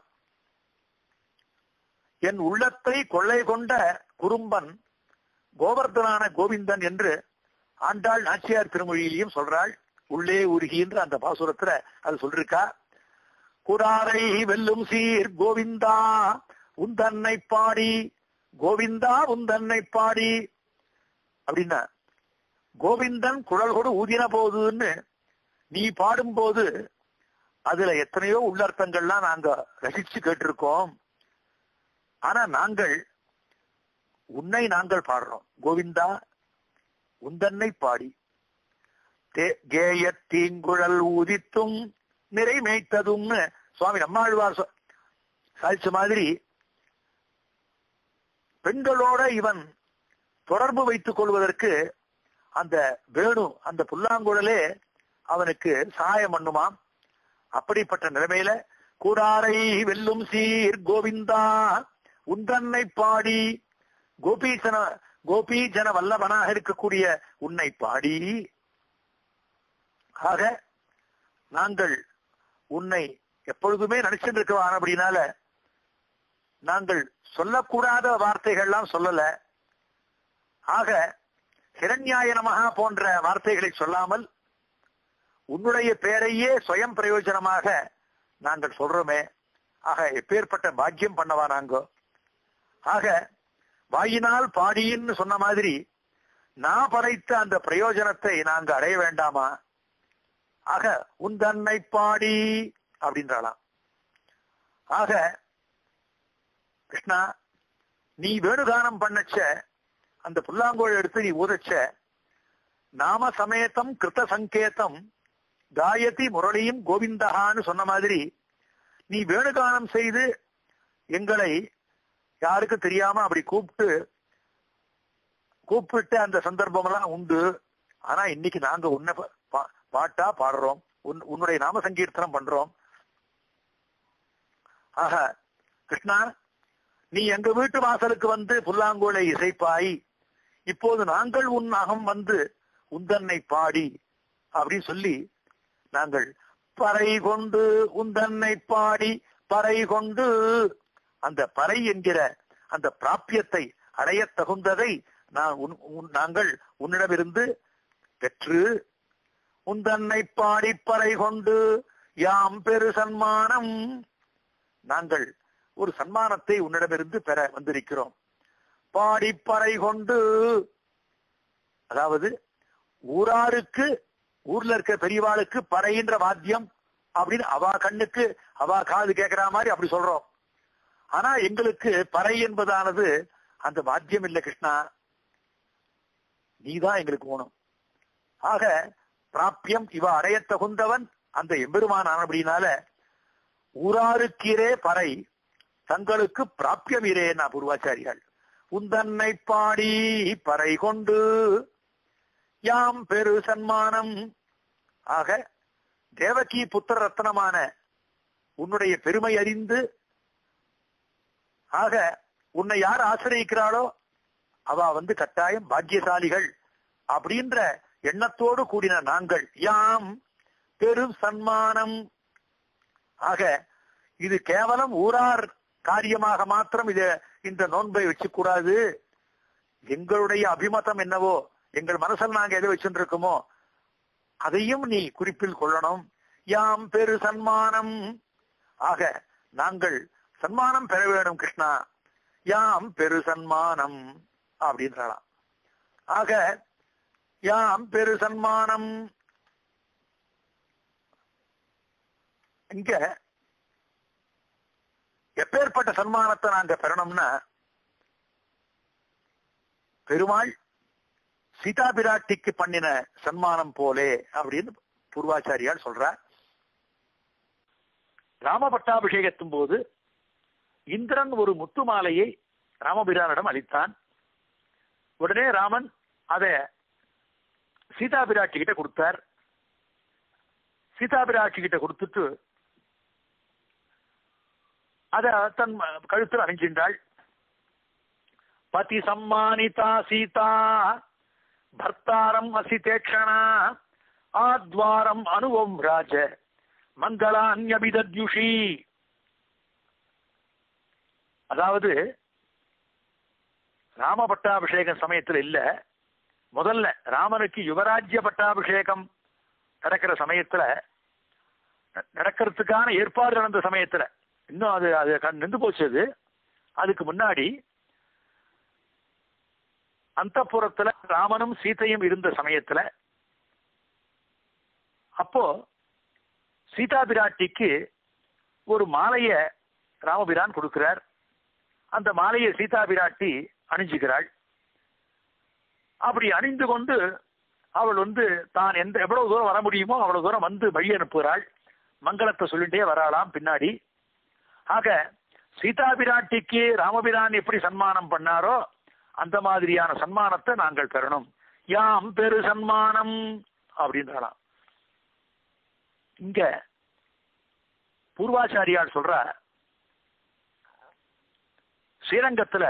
என் உள்ளத்தை கொள்ளை கொண்ட குறும்பன் கோவர்தனான கோவிந்தன் என்று ஆண்டாள் நாச்சியார் திருமொழியிலையும் சொல்றாள் உள்ளே உருகின்ற அந்த பாசுரத்துல அது சொல்லிருக்கா குடாரை வெல்லும் சீர் கோவிந்தா உந்தன்னை பாடி கோவிந்தா உந்தன்னை பாடி அப்படின்னா கோவிந்தன் குழல் கொடு ஊதின போதுன்னு நீ பாடும்போது அதுல எத்தனையோ உள்ளர்த்தங்கள்லாம் நாங்க ரசிச்சு கேட்டிருக்கோம் ஆனா நாங்கள் உன்னை நாங்கள் பாடுறோம் கோவிந்தா உந்தன்னை பாடி தே- கேயத் தீங்குழல் ஊதித்தும் நிறை மேய்த்ததும்னு சுவாமி நம்மாழ்வார் சொ- சாதிச்ச மாதிரி பெண்களோட இவன் தொடர்பு வைத்துக் கொள்வதற்கு அந்த வேணு அந்த புல்லாங்குழலே அவனுக்கு சகாயம் பண்ணுமாம் அப்படிப்பட்ட நிலைமையில கூடாரை வெல்லும் சீர் கோவிந்தா உந்தன்னை பாடி கோபீசன கோபீஜன வல்லவனாக இருக்கக்கூடிய உன்னை பாடி ஆக நாங்கள் உன்னை எப்பொழுதுமே நினைச்சுட்டு இருக்கிறோம் அப்படின்னால நாங்கள் சொல்லக்கூடாத வார்த்தைகள்லாம் சொல்லல ஆக ஹிரண்யாய நமகா போன்ற வார்த்தைகளை சொல்லாமல் உன்னுடைய பெயரையே சுயம் பிரயோஜனமாக நாங்கள் சொல்றோமே ஆக எப்பேற்பட்ட பாக்கியம் பண்ணவா நாங்க ஆக வாயினால் பாடின்னு சொன்ன மாதிரி நான் படைத்த அந்த பிரயோஜனத்தை நாங்க அடைய வேண்டாமா ஆக உன் தன்னை பாடி அப்படின்றாளாம் ஆக கிருஷ்ணா நீ வேணுகானம் பண்ணச்ச அந்த புல்லாங்கோல் எடுத்து நீ ஊதச்ச நாம சமேதம் கிருத்த சங்கேதம் காயதி முரளியும் கோவிந்தகான்னு சொன்ன மாதிரி நீ வேணுகானம் செய்து எங்களை யாருக்கும் தெரியாம அப்படி கூப்பிட்டு கூப்பிட்டு அந்த சந்தர்ப்பம் எல்லாம் உண்டு ஆனா இன்னைக்கு நாங்க உன்னை பா- பா- பாட்டா பாடுறோம் உன் உன்னுடைய நாம சங்கீர்த்தனம் பண்றோம் ஆக கிருஷ்ணா நீ எங்க வீட்டு வாசலுக்கு வந்து புல்லாங்குழலை இசைப்பாய் இப்போது நாங்கள் உன் அகம் வந்து உந்தன்னை பாடி அப்படின்னு சொல்லி நாங்கள் பறை கொண்டு உந்தன்னை பாடி பறை கொண்டு அந்த பறை என்கிற அந்த பிராப்பியத்தை அடைய தகுந்ததை நான் உன்- உன்- நாங்கள் உன்னிடமிருந்து பெற்று உந்தன்னை பாடி பறை கொண்டு யாம் பெரு சன்மானம் நாங்கள் ஒரு சன்மானத்தை உன்னிடமிருந்து பெற வந்திருக்கிறோம் பாடி பறை கொண்டு அதாவது ஊராருக்கு ஊர்ல இருக்க பெரியவாளுக்கு பறையின்ற வாத்தியம் அப்படின்னு அவா கண்ணுக்கு அவா காது கேட்கிற மாதிரி அப்படி சொல்றோம் ஆனா எங்களுக்கு பறை என்பதானது அந்த வாத்தியம் இல்ல கிருஷ்ணா நீதான் எங்களுக்கு வேணும் ஆக பிராப்பியம் இவ அடைய தகுந்தவன் அந்த எம்பெருமான் ஆனபடினால ஊராருக்கீரே பறை தங்களுக்கு பிராப்பியம் இரேனா பூர்வாச்சாரியால் உந்தன்னை பாடி பறை கொண்டு யாம் பெரு சன்மானம் ஆக தேவகி புத்திர ரத்னமான உன்னுடைய பெருமை அறிந்து ஆக உன்னை யார் ஆசிரியக்கிறாளோ அவ வந்து கட்டாயம் பாக்கியசாலிகள் அப்படின்ற எண்ணத்தோடு கூடின நாங்கள் யாம் பெரும் சன்மானம் ஆக இது கேவலம் ஊரார் காரியமாக மாத்திரம் இத இந்த நோன்பை வச்சுக் கூடாது எங்களுடைய அபிமதம் என்னவோ எங்கள் மனசில் நாங்க எதை வச்சுருக்கோமோ அதையும் நீ குறிப்பில் கொள்ளணும் யாம் பெரு சன்மானம் ஆக நாங்கள் சன்மானம் பெற வேணும் கிருஷ்ணா யாம் பெரு சன்மானம் அப்படின்றாளாம் ஆக யாம் பெரு சன்மானம் இங்க எப்பேற்பட்ட சன்மானத்தை நாங்க பெறணும்னா பெருமாள் சீதா பிராட்டிக்கு பண்ணின சன்மானம் போலே அப்படின்னு பூர்வாச்சாரியால் சொல்றார் ராம பட்டாபிஷேகத்தின் போது இந்திரன் ஒரு முத்து மாலையை ராமபிரானிடம் அளித்தான் உடனே ராமன் அதை சீதா பிராட்டி கிட்ட கொடுத்தார் சீதா பிராட்டி கிட்ட கொடுத்துட்டு அத தன் கழுத்தில் அணிஞ்சின்றாள் பதி சம்மானிதா சீதா பர்த்தாரம் அசிதேக்ஷணா ஆத்வாரம் அனுவம் ராஜ மங்களான்யபிதத்யுஷி அதாவது ராம பட்டாபிஷேகம் சமயத்துல இல்ல முதல்ல ராமனுக்கு யுவராஜ்ய பட்டாபிஷேகம் நடக்கிற சமயத்துல நடக்கிறதுக்கான ஏற்பாடு நடந்த சமயத்துல இன்னும் அது அது நின்று போச்சு அது அதுக்கு முன்னாடி அந்த புறத்துல ராமனும் சீதையும் இருந்த சமயத்துல அப்போ சீதா பிராட்டிக்கு ஒரு மாலைய ராமபிரான் கொடுக்கிறார் அந்த மாலையை சீதா பிராட்டி அணிஞ்சுக்கிறாள் அப்படி அணிந்து கொண்டு அவள் வந்து தான் எந்த எவ்வளவு தூரம் வர முடியுமோ அவ்வளவு தூரம் வந்து வழி அனுப்புகிறாள் மங்களத்தை சொல்லிட்டே வராளாம் பின்னாடி ஆக சீதா பிராட்டிக்கு ராமபிரான் எப்படி சன்மானம் பண்ணாரோ அந்த மாதிரியான சன்மானத்தை நாங்கள் பெறணும் யாம் பெரு சன்மானம் அப்படின்றாளாம் இங்க பூர்வாச்சாரியார் சொல்ற ஸ்ரீரங்கத்துல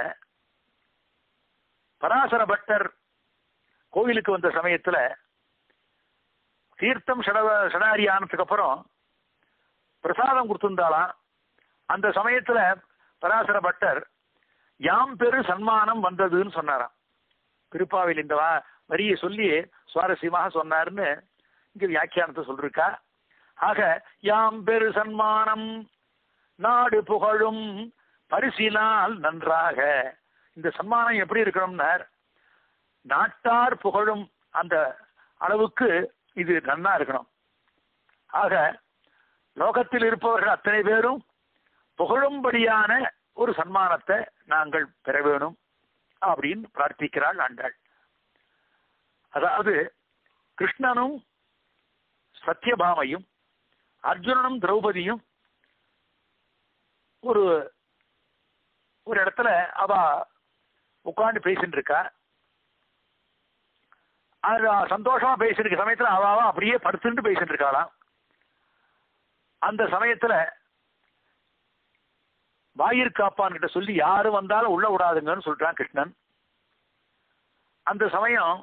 பராசர பட்டர் கோவிலுக்கு வந்த சமயத்துல தீர்த்தம் சடவ சடாரி ஆனதுக்கு அப்புறம் பிரசாதம் கொடுத்திருந்தாலாம் அந்த சமயத்துல பராசர பட்டர் யாம் பெரு சன்மானம் வந்ததுன்னு சொன்னாராம் திருப்பாவில் இந்த வரியை சொல்லி சுவாரஸ்யமாக சொன்னாருன்னு இங்க வியாக்கியானத்தை சொல்லிருக்கா ஆக யாம் பெரு சன்மானம் நாடு புகழும் பரிசினால் நன்றாக இந்த சன்மானம் எப்படி இருக்கணும்னார் நாட்டார் புகழும் அந்த அளவுக்கு இது நன்னா இருக்கணும் ஆக லோகத்தில் இருப்பவர்கள் அத்தனை பேரும் புகழும்படியான ஒரு சன்மானத்தை நாங்கள் பெற வேணும் அப்படின்னு பிரார்த்திக்கிறாள் ஆண்டாள் அதாவது கிருஷ்ணனும் சத்யபாமையும் அர்ஜுனனும் திரௌபதியும் ஒரு ஒரு இடத்துல அவ உட்காந்து பேசிட்டு இருக்கா அது சந்தோஷமா பேசிருக்க சமயத்துல அவ அவ அப்படியே படுத்துட்டு பேசிட்டு இருக்காளாம் அந்த சமயத்துல வாயிற்காப்பான் கிட்ட சொல்லி யாரும் வந்தாலும் உள்ள விடாதுங்கன்னு சொல்றான் கிருஷ்ணன் அந்த சமயம்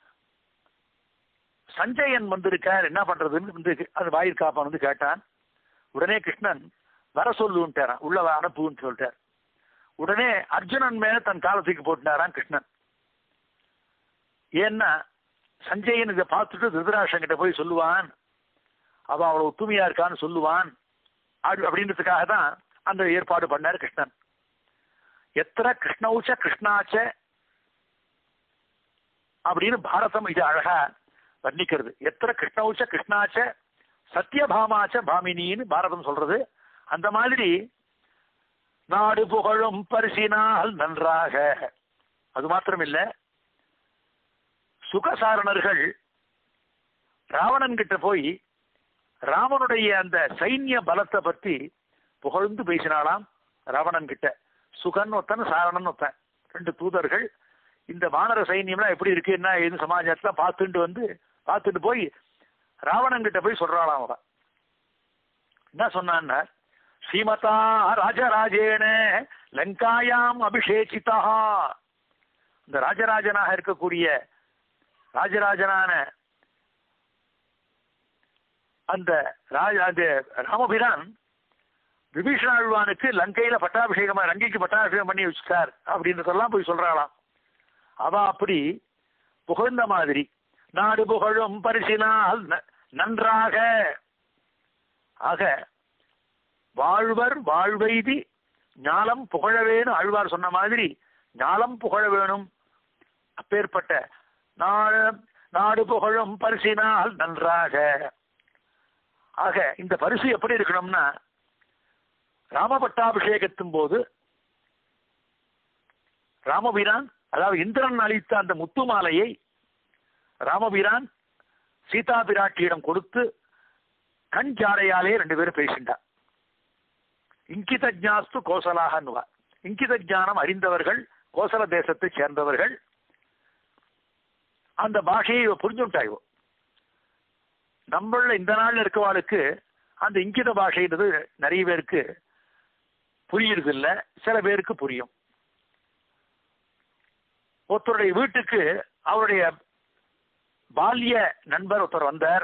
சஞ்சயன் வந்திருக்கார் என்ன பண்றதுன்னு வந்து அந்த வாயிற்காப்பான் வந்து கேட்டான் உடனே கிருஷ்ணன் வர சொல்லுன்ட்டாரான் உள்ள அனுப்புன்னு சொல்லிட்டார் உடனே அர்ஜுனன் மேல தன் காலத்துக்கு போட்டுனாரான் கிருஷ்ணன் ஏன்னா சஞ்சயன் இதை பார்த்துட்டு திருதராஷன் கிட்ட போய் சொல்லுவான் அவ அவ்வளவு ஒத்துமையா இருக்கான்னு சொல்லுவான் அப்படின்றதுக்காக தான் அந்த ஏற்பாடு பண்ணார் கிருஷ்ணன் எத்தனை கிருஷ்ணவுச்ச கிருஷ்ணாச்ச அப்படின்னு பாரதம் இது அழகா வர்ணிக்கிறது எத்தனை கிருஷ்ணவுச்ச கிருஷ்ணாச்ச சத்யபாமாச்ச பாமினின்னு பாரதம் சொல்றது அந்த மாதிரி நாடு புகழும் பரிசினால் நன்றாக அது மாத்திரம் இல்ல சுகசாரணர்கள் ராவணன் கிட்ட போய் ராமனுடைய அந்த சைன்ய பலத்தை பத்தி புகழ்ந்து பேசினாலாம் ராவணன் கிட்ட சுகன் ஒத்தன் சாரணன் ஒத்தன் ரெண்டு தூதர்கள் இந்த வானர சைன்யம்லாம் எப்படி இருக்கு என்ன ஏது சமாஜத்துல பார்த்துட்டு வந்து பார்த்துட்டு போய் ராவணன் கிட்ட போய் சொல்றாளாம் அவன் என்ன சொன்னான்னா ஸ்ரீமதா ராஜராஜேன லங்காயாம் அபிஷேகிதா இந்த ராஜராஜனாக இருக்கக்கூடிய ராஜராஜனான அந்த ராஜ அந்த ராமபிரான் விபீஷண ஆழ்வானுக்கு லங்கையில பட்டாபிஷேகமா லங்கைக்கு பட்டாபிஷேகம் பண்ணி வச்சுட்டார் அப்படின்றதெல்லாம் போய் சொல்றாளாம் அவ அப்படி புகழ்ந்த மாதிரி நாடு புகழும் பரிசினால் ந- நன்றாக ஆக வாழ்வர் வாழ்வெய்தி ஞாலம் புகழ வேணும் ஆழ்வார் சொன்ன மாதிரி ஞாலம் புகழ வேணும் அப்பேற்பட்ட நாடு நாடு புகழும் பரிசினால் நன்றாக ஆக இந்த பரிசு எப்படி இருக்கணும்னா ராமபட்டாபிஷேகத்தின் போது ராமபிரான் அதாவது இந்திரன் அளித்த அந்த முத்து மாலையை ராமபிரான் சீதா பிராட்டியிடம் கொடுத்து கண் ஜாடையாலே ரெண்டு பேரும் பேசிண்டா இங்கித ஜாஸ்து கோசலாகன்னுவா இங்கித ஞானம் அறிந்தவர்கள் கோசல தேசத்தை சேர்ந்தவர்கள் அந்த பாஷையை இவ புரிஞ்சுட்டா இவ நம்மள இந்த நாள்ல இருக்கவாளுக்கு அந்த இங்கித பாஷைன்றது நிறைய பேருக்கு புரியுறது இல்ல சில பேருக்கு புரியும் ஒருத்தருடைய வீட்டுக்கு அவருடைய பால்ய நண்பர் ஒருத்தர் வந்தார்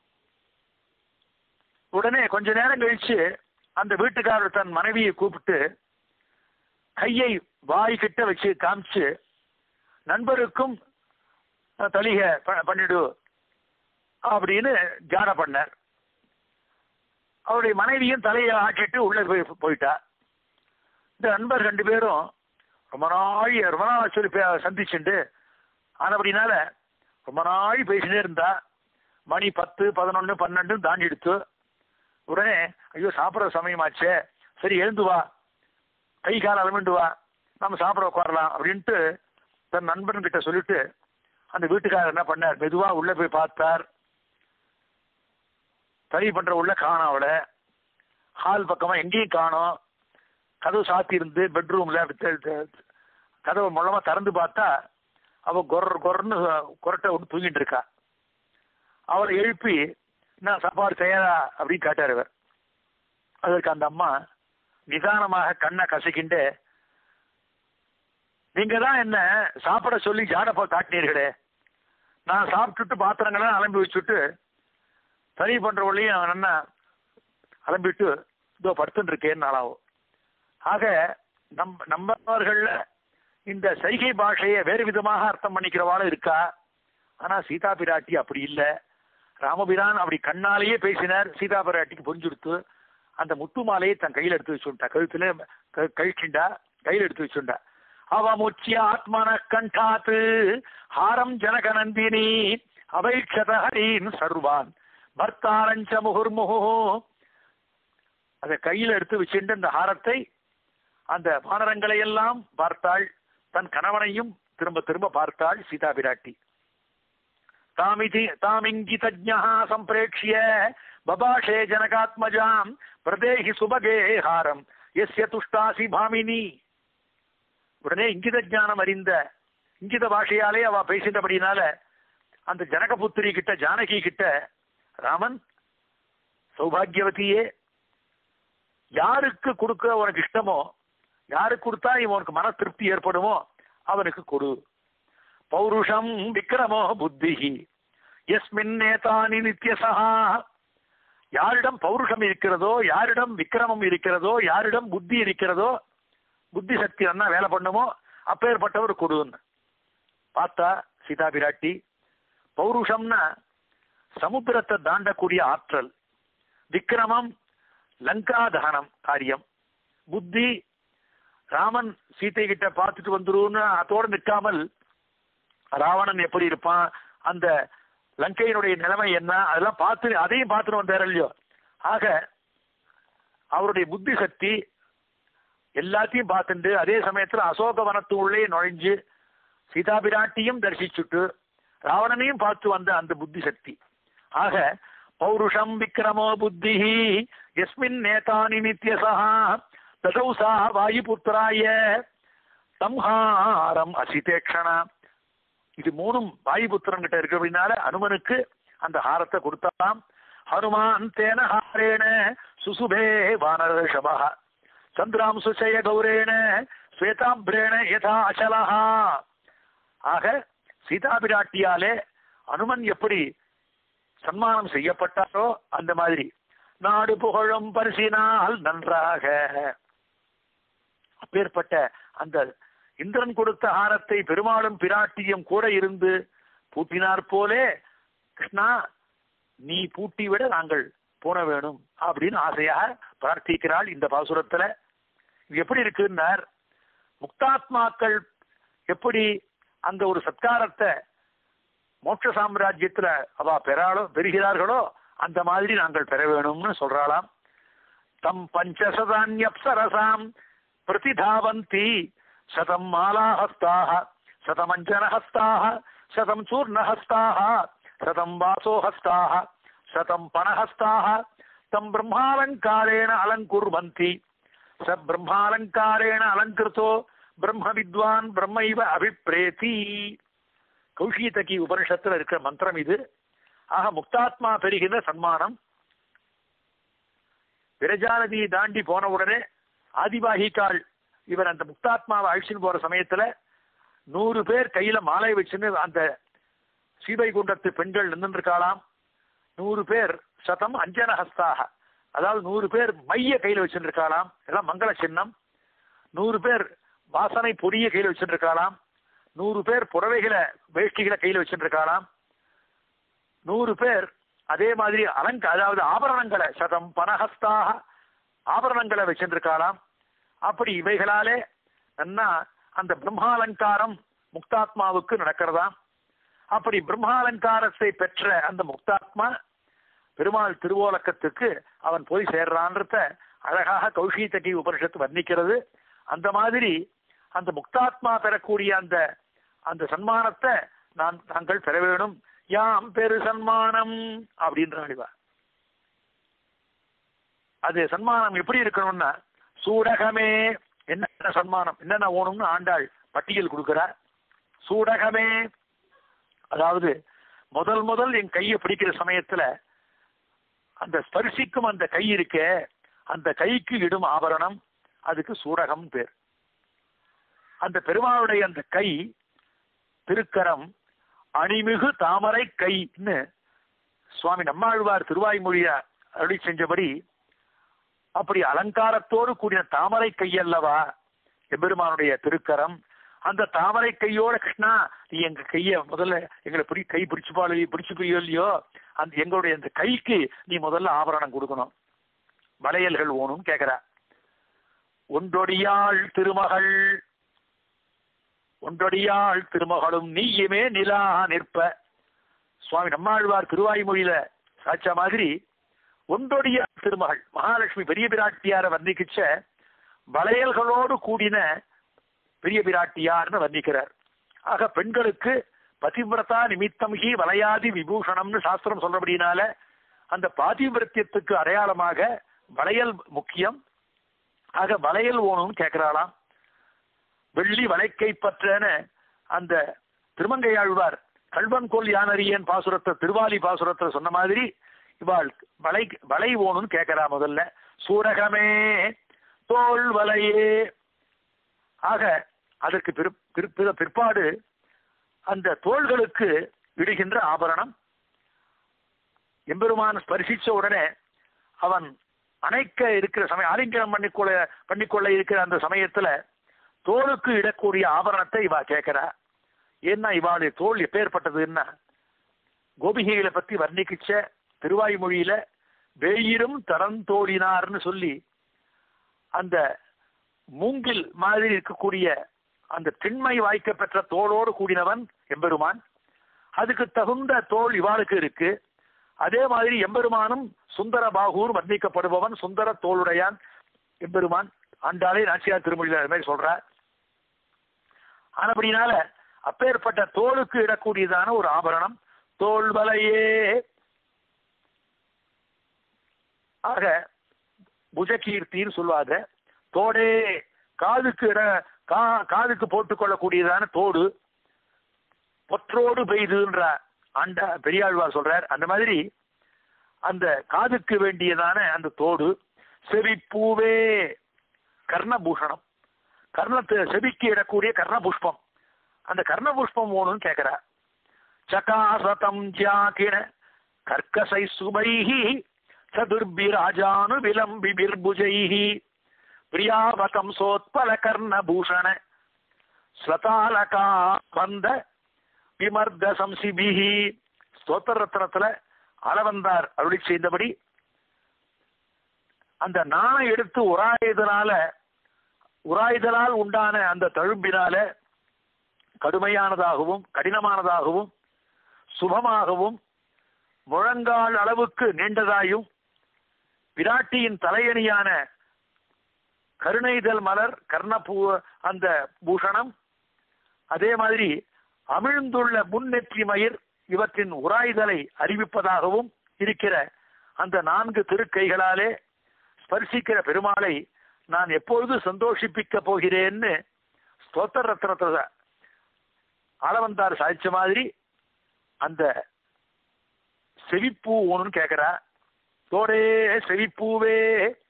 உடனே கொஞ்ச நேரம் கழிச்சு அந்த வீட்டுக்காரர் தன் மனைவியை கூப்பிட்டு கையை வாய் கிட்ட வச்சு காமிச்சு நண்பருக்கும் அஹ், தலிக ப- பண்ணிடு அப்படின்னு ஜாட பண்ணார் அவருடைய மனைவியும் தலையை ஆட்டிட்டு உள்ள போய் போயிட்டா இந்த நண்பர் ரெண்டு பேரும் ரொம்ப நாள் ரொம்ப நாள் சொல்லி பே- சந்திச்சுண்டு ஆனபடினால ரொம்ப நாள் பேசினே இருந்தா மணி பத்து பதினொன்னு பன்னெண்டு தாண்டி எடுத்து உடனே ஐயோ சாப்பிட்ற சமயமாச்சே சரி எழுந்து வா கை கால் அலமிண்டு வா நம்ம சாப்பிட உட்காரலாம் அப்படின்ட்டு தன் நண்பன் கிட்ட சொல்லிட்டு அந்த வீட்டுக்காரர் என்ன பண்ணார் மெதுவா உள்ள போய் பார்த்தார் சரி பண்ற உள்ள காணோம் அவளை ஹால் பக்கமா எங்கேயும் காணோம் கதவு சாத்தி இருந்து பெட்ரூம்ல கதவை மூலமா திறந்து பார்த்தா அவ கொர கொரன்னு கொரட்டை விட்டு தூங்கிட்டு இருக்கா அவளை எழுப்பி என்ன சாப்பாடு செய்யறா அப்படின்னு கேட்டார் இவர் அதற்கு அந்த அம்மா நிதானமாக கண்ணை கசக்கிண்டு நீங்க தான் என்ன சாப்பிட சொல்லி ஜாடப்பா காட்டினீர்களே நான் சாப்பிட்டுட்டு பாத்திரங்கள்லாம் அலம்பி வச்சுட்டு சரி பண்றவளையும் அவன் என்ன அலம்பிட்டு இதோ படுத்துட்டு இருக்கேன்னு நாளாகும் ஆக நம் நம்மவர்கள்ல இந்த சைகை பாஷையை வேறு விதமாக அர்த்தம் பண்ணிக்கிறவாளும் இருக்கா ஆனா சீதா பிராட்டி அப்படி இல்ல ராமபிரான் அப்படி கண்ணாலேயே பேசினார் சீதா பிராட்டிக்கு புரிஞ்சுடுத்து அந்த முத்து மாலையை தன் கையில எடுத்து வச்சுட்டா கழுத்துல க- கழிச்சுண்டா கையில எடுத்து வச்சுண்டா அவமுச்சிய ஆத்மன கண்டாத்து ஹாரம் ஜனகநந்தினி அவைக்ஷத ஹரீன் சர்வான் பர்த்தாரஞ்ச முகுர்முகு அதை கையில எடுத்து வச்சுட்டு அந்த ஹாரத்தை அந்த வானரங்களை எல்லாம் பார்த்தாள் தன் கணவனையும் திரும்ப திரும்ப பார்த்தாள் சீதா பிராட்டி தாமிதி தாமிங்கிதஜ்ஞா சம்பிரேக்ஷிய பபாஷே ஜனகாத்மஜாம் பிரதேகி சுபகே ஹாரம் எஸ்ய துஷ்டாசி பாமினி உடனே இங்கித ஞானம் அறிந்த இங்கித பாஷையாலே அவ பேசிட்டபடினால அந்த ஜனகபுத்திரி கிட்ட ஜானகி கிட்ட ராமன் சௌபாகியவதியே யாருக்கு கொடுக்க உனக்கு இஷ்டமோ யாருக்கு கொடுத்தா இவனுக்கு மன திருப்தி ஏற்படுமோ அவனுக்கு கொடு பௌருஷம் விக்ரமோ புத்திஹி எஸ்மின் நேதானி நித்யசா யாரிடம் பௌருஷம் இருக்கிறதோ யாரிடம் விக்ரமம் இருக்கிறதோ யாரிடம் புத்தி இருக்கிறதோ புத்தி சக்தி என்ன வேலை பண்ணுமோ அப்பேற்பட்டவர் கொடுன்னு பார்த்தா சீதா பிராட்டி பௌருஷம்னா சமுத்திரத்தை தாண்டக்கூடிய ஆற்றல் விக்ரமம் லங்கா தகனம் காரியம் புத்தி ராமன் சீத்தை கிட்ட பார்த்துட்டு வந்துருன்னு அதோடு நிற்காமல் ராவணன் எப்படி இருப்பான் அந்த லங்கையினுடைய நிலைமை என்ன அதெல்லாம் பார்த்து அதையும் பார்த்துட்டு வந்தார் இல்லையோ ஆக அவருடைய புத்தி சக்தி எல்லாத்தையும் பார்த்துட்டு அதே சமயத்துல அசோக வனத்து உள்ளே நுழைஞ்சு சீதா பிராட்டியும் தரிசிச்சுட்டு ராவணனையும் பார்த்து வந்த அந்த புத்தி சக்தி ஆக பௌருஷம் விக்ரமோ புத்தி எஸ்மின் நேதானி நித்யசா ததௌ சா வாயுபுத்திராய சம்ஹாரம் அசிதேக்ஷணா இது மூணும் வாயுபுத்திரன் கிட்ட இருக்கு அப்படின்னால அனுமனுக்கு அந்த ஹாரத்தை கொடுத்தாம் ஹனுமான் தேன ஹாரேன சுசுபே வானரஷபா சந்திராம் சுசய கௌரேன ஸ்வேதாம்பிரேண யதா அச்சலஹா ஆக சீதா பிராட்டியாலே அனுமன் எப்படி சன்மானம் செய்யப்பட்டாரோ அந்த மாதிரி நாடு புகழும் பரிசினால் நன்றாக அப்பேற்பட்ட அந்த இந்திரன் கொடுத்த ஹாரத்தை பெருமாளும் பிராட்டியும் கூட இருந்து பூட்டினார் போலே கிருஷ்ணா நீ பூட்டி விட நாங்கள் போன வேணும் அப்படின்னு ஆசையாக பிரார்த்திக்கிறாள் இந்த பாசுரத்துல இது எப்படி இருக்குன்னார் முக்தாத்மாக்கள் எப்படி அந்த ஒரு சத்காரத்தை மோட்ச சாம்ராஜ்யத்துல அவ பெறாளோ பெறுகிறார்களோ அந்த மாதிரி நாங்கள் பெற வேணும்னு சொல்றாளாம் தம் பஞ்சசதான்யப்சரசாம் பிரதிதாவந்தி சதம் மாலாஹஸ்தாக சதமஞ்சனஹஸ்தாக சதம் சூர்ணஹஸ்தாக சதம் வாசோஹஸ்தாக சதம் பணஹஸ்தாக தம் பிரம்மாலங்காரேண அலங்குர்வந்தி ச பிரம்மாலங்காரேண அலங்கிருத்தோ பிரம்ம வித்வான் பிரம்மைவ அபிப்ரேதி கௌஷீதகி உபனிஷத்துல இருக்கிற மந்திரம் இது ஆக முக்தாத்மா பெறுகின்ற சன்மானம் விரஜாநதியை தாண்டி போன உடனே ஆதிவாகிக்கால் இவர் அந்த முக்தாத்மாவை அழிச்சுன்னு போற சமயத்துல நூறு பேர் கையில மாலை வச்சுன்னு அந்த ஸ்ரீவைகுண்டத்து பெண்கள் நின்றுருக்காளாம் நூறு பேர் சதம் அஞ்சன ஹஸ்தாக அதாவது நூறு பேர் மைய கையில வச்சுருக்காளாம் எல்லாம் மங்கள சின்னம் நூறு பேர் வாசனை பொடிய கையில வச்சுருக்காளாம் நூறு பேர் புடவைகளை வேஷ்டிகளை கையில வச்சுருக்காளாம் நூறு பேர் அதே மாதிரி அலங்க அதாவது ஆபரணங்களை சதம் பனஹஸ்தாக ஆபரணங்களை வச்சிருக்காளாம் அப்படி இவைகளாலே நன்னா அந்த பிரம்மாலங்காரம் முக்தாத்மாவுக்கு நடக்கிறதாம் அப்படி பிரம்மாலங்காரத்தை பெற்ற அந்த முக்தாத்மா பெருமாள் திருவோலக்கத்துக்கு அவன் போய் சேர்றான்றத அழகாக கௌஷீதகி உபனிஷத்து வர்ணிக்கிறது அந்த மாதிரி அந்த முக்தாத்மா பெறக்கூடிய அந்த அந்த சன்மானத்தை நான் நாங்கள் பெற வேணும் யாம் பெரு சன்மானம் அப்படின்றாள் இவ அது சன்மானம் எப்படி இருக்கணும்னா சூடகமே என்ன சன்மானம் என்னென்ன ஓணும்னு ஆண்டாள் பட்டியல் கொடுக்கிறார் சூடகமே அதாவது முதல் முதல் என் கையை பிடிக்கிற சமயத்துல அந்த ஸ்பர்சிக்கும் அந்த கை இருக்க அந்த கைக்கு இடும் ஆபரணம் அதுக்கு சூடகம் பேர் அந்த பெருமாளுடைய அந்த கை திருக்கரம் அணிமிகு தாமரை கைன்னு சுவாமி நம்மாழ்வார் திருவாய்மொழிய அருளி செஞ்சபடி அப்படி அலங்காரத்தோடு கூடிய தாமரை கையல்லவா எம்பெருமானுடைய திருக்கரம் அந்த தாமரை கையோட கிருஷ்ணா நீ எங்க கைய முதல்ல எங்களை பிடி கை பிடிச்சுப்பாளு பிடிச்சுப்பியோ இல்லையோ அந்த எங்களுடைய அந்த கைக்கு நீ முதல்ல ஆபரணம் கொடுக்கணும் வளையல்கள் ஓணும் கேக்குற ஒன்றொடியாள் திருமகள் ஒன்றொடியாள் திருமகளும் நீயுமே நிலா நிற்ப சுவாமி நம்மாழ்வார் திருவாய்மொழியில சாச்சா மாதிரி ஒன்றொடிய திருமகள் மகாலட்சுமி பெரிய பிராட்டியார வர்ணிக்கிச்ச வளையல்களோடு கூடின பெரிய பிராட்டியார்னு வர்ணிக்கிறார் ஆக பெண்களுக்கு பதிவிரதா நிமித்தம் ஹி வளையாதி விபூஷணம்னு சாஸ்திரம் சொல்றபடினால அந்த பாதிவிரத்தியத்துக்கு அடையாளமாக வளையல் முக்கியம் ஆக வளையல் ஓணும்னு கேட்கிறாளாம் வெள்ளி வளைக்கை பற்றன அந்த திருமங்கையாழ்வார் கல்வன் கோல் யானரியன் பாசுரத்தை திருவாலி பாசுரத்தை சொன்ன மாதிரி இவாள் வளை வளை ஓணும்னு கேட்கிறா முதல்ல சூரகமே தோல் வலையே ஆக அதற்கு பிற பிற்பாடு அந்த தோள்களுக்கு இடுகின்ற ஆபரணம் எம்பெருமான் ஸ்பர்சிச்ச உடனே அவன் அணைக்க இருக்கிற சமயம் ஆலிங்கனம் பண்ணிக்கொள்ள பண்ணிக்கொள்ள இருக்கிற அந்த சமயத்துல தோளுக்கு இடக்கூடிய ஆபரணத்தை இவா கேட்கிறா ஏன்னா இவாளுடைய தோல் எப்பேற்பட்டதுன்னா கோபிகைகளை பத்தி வர்ணிக்கிச்ச திருவாய்மொழியில வேயிரும் தரந்தோடினார்னு சொல்லி அந்த மூங்கில் மாதிரி இருக்கக்கூடிய அந்த திண்மை வாய்க்க பெற்ற தோளோடு கூடினவன் எம்பெருமான் அதுக்கு தகுந்த தோல் இவாளுக்கு இருக்கு அதே மாதிரி எம்பெருமானும் சுந்தர பாகூர் வர்ணிக்கப்படுபவன் சுந்தர தோளுடையான் எம்பெருமான் ஆண்டாளே நாச்சியார் திருமொழியில அது மாதிரி சொல்றார் ஆனபடினால அப்பேற்பட்ட தோலுக்கு இடக்கூடியதான ஒரு ஆபரணம் தோல் வலையே ஆக புஜகீர்த்தின்னு சொல்லுவாங்க தோடே காதுக்கு இட கா காதுக்கு போட்டுக்கொள்ளக்கூடியதான தோடு பொற்றோடு பெய்துன்ற ஆண்ட பெரியாழ்வார் சொல்றார் அந்த மாதிரி அந்த காதுக்கு வேண்டியதான அந்த தோடு செவிப்பூவே கர்ணபூஷணம் கர்ணத்து செவிக்கு இடக்கூடிய கர்ணபுஷ்பம் அந்த கர்ணபுஷ்பம் ஓணும்னு கேட்கிறா சகாசதம் ஜாகிர கர்க்கசை சுபைஹி சதுர்பிராஜானு விலம்பிபிர்புஜைஹி பிரியாவகம் சோத்பல கர்ணபூஷண ஸ்லதாலகா வந்த விமர்த சம்சிபிஹி ஸ்தோத்திர ரத்னத்துல அளவந்தார் அருளி செய்தபடி அந்த நாணை எடுத்து உராயுதனால உராயுதலால் உண்டான அந்த தழும்பினால கடுமையானதாகவும் கடினமானதாகவும் சுபமாகவும் முழங்கால் அளவுக்கு நீண்டதாயும் விராட்டியின் தலையணியான கருணைதல் மலர் கர்ணபூ அந்த பூஷணம் அதே மாதிரி அமிழ்ந்துள்ள முன்னெற்றி மயிர் இவற்றின் உராய்தலை அறிவிப்பதாகவும் இருக்கிற அந்த நான்கு திருக்கைகளாலே ஸ்பர்சிக்கிற பெருமாளை நான் எப்பொழுது சந்தோஷிப்பிக்க போகிறேன்னு ஸ்தோத்திர ரத்னத்துல அளவந்தார் சாதிச்ச மாதிரி அந்த செவிப்பூ ஒன்னு கேக்குறா தோடே செவிப்பூவே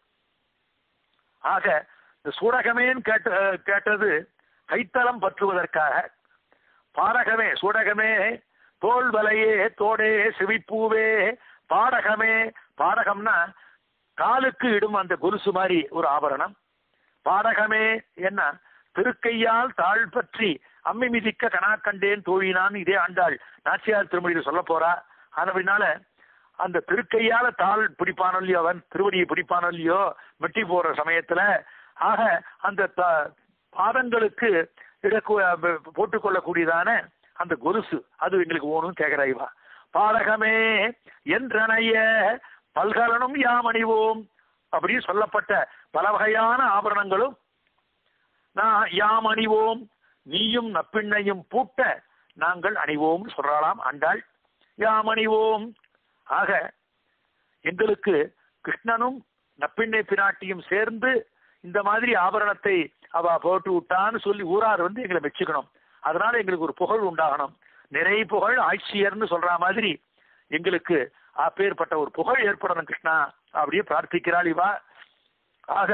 ஆக இந்த சூடகமேன்னு கேட்ட கேட்டது கைத்தலம் பற்றுவதற்காக பாடகமே சூடகமே தோல் வலையே தோடே செவிப்பூவே பாடகமே பாடகம்னா காலுக்கு இடும் அந்த கொலுசு மாதிரி ஒரு ஆபரணம் பாடகமே என்ன திருக்கையால் தாழ் பற்றி அம்மி மிதிக்க கணாக்கண்டேன் தோழினான் இதே ஆண்டாள் நாச்சியார் திருமொழியில் சொல்ல போறா அதனால அந்த திருக்கையால தாள் பிடிப்பானோ இல்லையோ அவன் திருவடியை பிடிப்பானோ இல்லையோ மெட்டி போடுற சமயத்துல ஆக அந்த த- பாதங்களுக்கு இடக்கு போட்டுக்கொள்ளக்கூடியதான அந்த கொலுசு அது எங்களுக்கு ஓணும் கேக்குறாய்வா பாடகமே என்றனைய பல்கலனும் யாம் அணிவோம் அப்படின்னு சொல்லப்பட்ட பல வகையான ஆபரணங்களும் நான் யாம் அணிவோம் நீயும் நப்பிண்ணையும் பூட்ட நாங்கள் அணிவோம் சொல்றாளாம் ஆண்டாள் யாம் அணிவோம் ஆக எங்களுக்கு கிருஷ்ணனும் நப்பிண்ணை பிராட்டியும் சேர்ந்து இந்த மாதிரி ஆபரணத்தை அவ போட்டு விட்டான்னு சொல்லி ஊரார் வந்து எங்களை மெச்சுக்கணும் அதனால எங்களுக்கு ஒரு புகழ் உண்டாகணும் நிறை புகழ் ஆட்சியர்னு சொல்ற மாதிரி எங்களுக்கு அப்பேற்பட்ட ஒரு புகழ் ஏற்படணும் கிருஷ்ணா அப்படியே பிரார்த்திக்கிறாள் இவா ஆக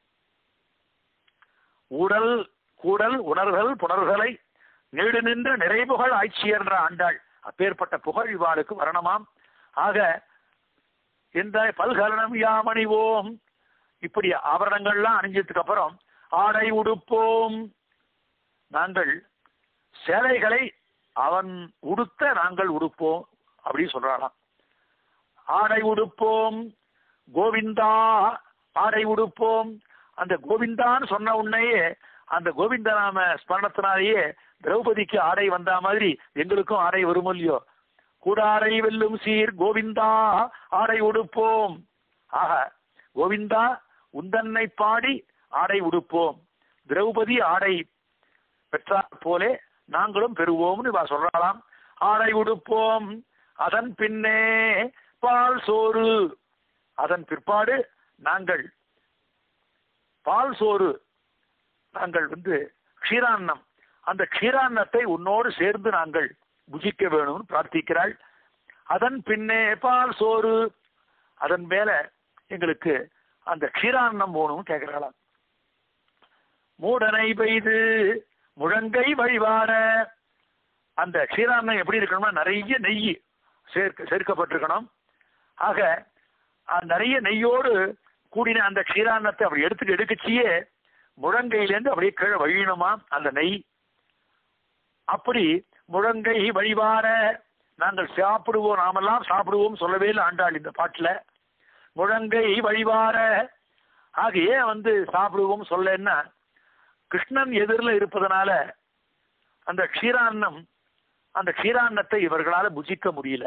உடல் கூடல் உணர்தல் புணர்தலை நீடு நின்ற நிறைபுகழ் ஆட்சியர்ன்ற ஆண்டாள் அப்பேற்பட்ட புகழ் இவாளுக்கு வரணுமாம் ஆக இந்த பல்கலனம் யாமணிவோம் இப்படி ஆபரணங்கள்லாம் அணிஞ்சதுக்கு அப்புறம் ஆடை உடுப்போம் நாங்கள் சேலைகளை அவன் உடுத்த நாங்கள் உடுப்போம் அப்படின்னு சொல்றாளாம் ஆடை உடுப்போம் கோவிந்தா ஆடை உடுப்போம் அந்த கோவிந்தான்னு சொன்ன உடனேயே அந்த கோவிந்த நாம ஸ்மரணத்தினாலேயே திரௌபதிக்கு ஆடை வந்தா மாதிரி எங்களுக்கும் ஆடை வரும் இல்லையோ கூடாரை வெல்லும் சீர் கோவிந்தா ஆடை உடுப்போம் ஆக கோவிந்தா உந்தன்னை பாடி ஆடை உடுப்போம் திரௌபதி ஆடை பெற்றார் போலே நாங்களும் பெறுவோம்னு இவா சொல்றாளாம் ஆடை உடுப்போம் அதன் பின்னே பால் சோறு அதன் பிற்பாடு நாங்கள் பால் சோறு நாங்கள் வந்து க்ஷீரான்னம் அந்த க்ஷீரான்னத்தை உன்னோடு சேர்ந்து நாங்கள் புஜிக்க வேணும்னு பிரார்த்திக்கிறாள் அதன் பின்னே பால் சோறு அதன் மேல எங்களுக்கு அந்த க்ஷீரான்னம் போகணும்னு கேட்கிறாளாம் மூடனை பெய்து முழங்கை வழிவார அந்த க்ஷீரான்னம் எப்படி இருக்கணும்னா நிறைய நெய் சேர்க்க சேர்க்கப்பட்டிருக்கணும் ஆக அஹ், நிறைய நெய்யோடு கூடின அந்த க்ஷீரான்னத்தை அப்படி எடுத்துட்டு எடுக்கச்சியே முழங்கையிலேருந்து அப்படியே கீழே வழியணுமா அந்த நெய் அப்படி முழங்கை வழிவார நாங்கள் சாப்பிடுவோம் நாமெல்லாம் சாப்பிடுவோம் சொல்லவே இல்லை ஆண்டாள் இந்த பாட்டுல முழங்கை வழிவார ஆக ஏன் வந்து சாப்பிடுவோம் சொல்லன்னா கிருஷ்ணன் எதிரில் இருப்பதனால அந்த க்ஷீரான்னம் அந்த க்ஷீரான்னத்தை இவர்களால புஜிக்க முடியல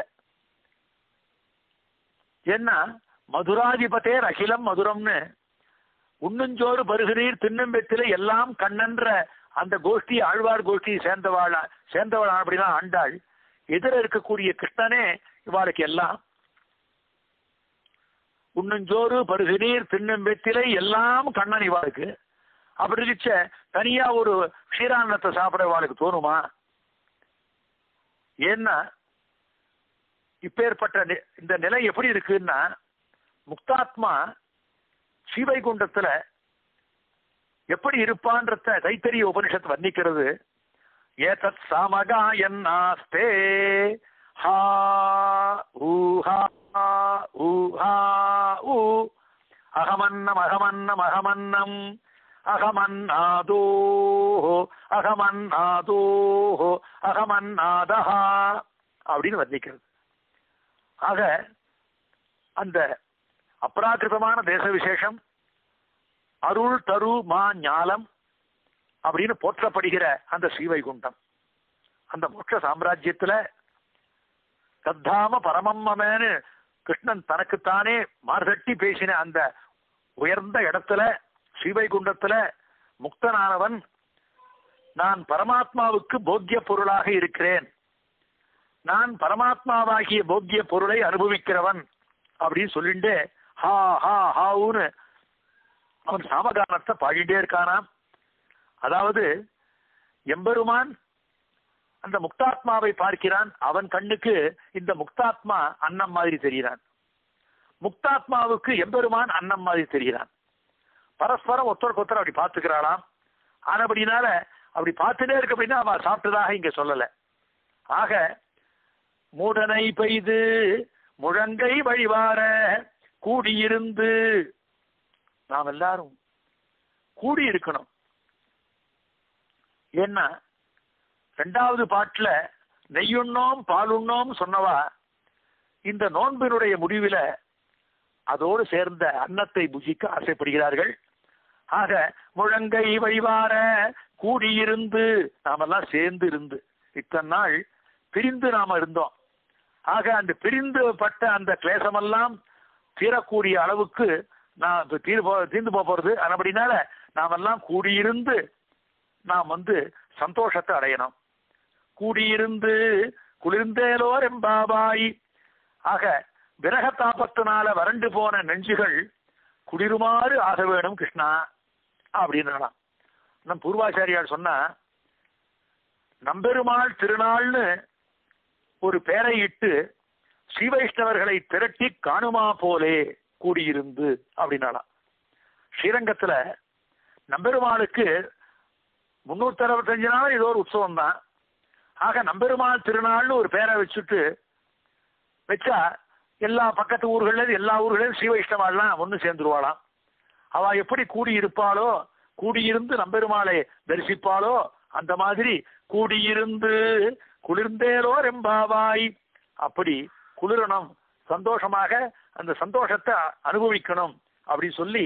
ஏன்னா மதுராதிபதே அகிலம் மதுரம்னு உண்ணுஞ்சோறு பருகிறீர் தின்னும் வெத்தில எல்லாம் கண்ணன்ற அந்த கோஷ்டி ஆழ்வார் கோஷ்டி சேர்ந்தவாள சேர்ந்தவள் அப்படின்னா ஆண்டாள் எதிர இருக்கக்கூடிய கிருஷ்ணனே இவாளுக்கு எல்லாம் உண்ணுஞ்சோறு பருகிறீர் தின்னும் வெத்திலை எல்லாம் கண்ணன் இவாளுக்கு அப்படி இருக்க தனியா ஒரு க்ஷீரான்னத்தை சாப்பிட இவாளுக்கு தோணுமா ஏன்னா இப்பேற்பட்ட நி- இந்த நிலை எப்படி இருக்குன்னா முக்தாத்மா ஸ்ரீவைகுண்டத்துல எப்படி இருப்பான்றத தைத்தரிய உபனிஷத் வர்ணிக்கிறது ஏதத் சாமகா என்னாஸ்தே ஹா ஊ ஹா ஊ ஹா ஊ அகமன்னம் அகமன்னம் அகமன்னம் அகமன்னாதோஹோ அகமன்னாதோஹோ அகமன்னாதஹா அப்படின்னு வர்ணிக்கிறது ஆக அந்த அப்ராகிருதமான தேச விசேஷம் அருள் தரு மா ஞாலம் அப்படின்னு போற்றப்படுகிற அந்த ஸ்ரீவைகுண்டம் அந்த மோட்ச சாம்ராஜ்யத்துல கத்தாம பரமம்மமேன்னு கிருஷ்ணன் தனக்குத்தானே மார்தட்டி பேசின அந்த உயர்ந்த இடத்துல ஸ்ரீவைகுண்டத்துல முக்தனானவன் நான் பரமாத்மாவுக்கு போக்கிய பொருளாக இருக்கிறேன் நான் பரமாத்மாவாகிய போக்கிய பொருளை அனுபவிக்கிறவன் அப்படின்னு சொல்லிட்டு ஹா ஹா ஹாவுன்னு அவன் சாமகானத்தை பாடிட்டே இருக்கானாம் அதாவது எம்பெருமான் அந்த முக்தாத்மாவை பார்க்கிறான் அவன் கண்ணுக்கு இந்த முக்தாத்மா அன்னம் மாதிரி தெரிகிறான் முக்தாத்மாவுக்கு எம்பெருமான் அன்னம் மாதிரி தெரிகிறான் பரஸ்பரம் ஒருத்தருக்கு ஒருத்தர் அப்படி பார்த்துக்கிறாளாம் ஆனபடினால அப்படி பார்த்துட்டே இருக்க அப்படின்னா அவன் சாப்பிட்டதாக இங்க சொல்லல ஆக மூடனை பெய்து முழங்கை வழிவார கூடியிருந்து நாம் எல்லாரும் கூடி இருக்கணும் ஏன்னா ரெண்டாவது பாட்டுல நெய்யுண்ணோம் பாலுண்ணோம் சொன்னவா இந்த நோன்பினுடைய முடிவில அதோடு சேர்ந்த அன்னத்தை புஜிக்க ஆசைப்படுகிறார்கள் ஆக முழங்கை வழிவார கூடியிருந்து நாமெல்லாம் சேர்ந்து இருந்து இத்தனை நாள் பிரிந்து நாம இருந்தோம் ஆக அந்த பிரிந்து பட்ட அந்த கிளேசமெல்லாம் தீரக்கூடிய அளவுக்கு நான் இப்ப தீர் போ தீர்ந்து போக போறது அப்படினால நாமெல்லாம் கூடியிருந்து நாம் வந்து சந்தோஷத்தை அடையணும் கூடியிருந்து குளிர்ந்தேலோர் எம்பாபாய் ஆக விரக தாபத்தினால வறண்டு போன நெஞ்சுகள் குளிருமாறு ஆக வேணும் கிருஷ்ணா அப்படின்னாலாம் நம் பூர்வாச்சாரியார் சொன்னா நம்பெருமாள் திருநாள்னு ஒரு பேரை இட்டு ஸ்ரீ வைஷ்ணவர்களை திரட்டி காணுமா போலே கூடியிருந்து அப்படின்னாலாம் ஸ்ரீரங்கத்துல நம்பெருமாளுக்கு முன்னூத்தி அறுபத்தஞ்சு நாள் ஏதோ ஒரு உற்சவம் தான் ஆக நம்பெருமாள் திருநாள்னு ஒரு பேரை வச்சுட்டு வச்சா எல்லா பக்கத்து ஊர்கள்ல எல்லா ஊர்களையும் ஸ்ரீ வைஷ்ணவாள்லாம் ஒன்று சேர்ந்துருவாளாம் அவ எப்படி கூடி இருப்பாளோ கூடியிருந்து நம்பெருமாளை தரிசிப்பாளோ அந்த மாதிரி கூடியிருந்து குளிர்ந்தேலோ ரெம்பாவாய் அப்படி குளிரணும் சந்தோஷமாக அந்த சந்தோஷத்தை அனுபவிக்கணும் அப்படின்னு சொல்லி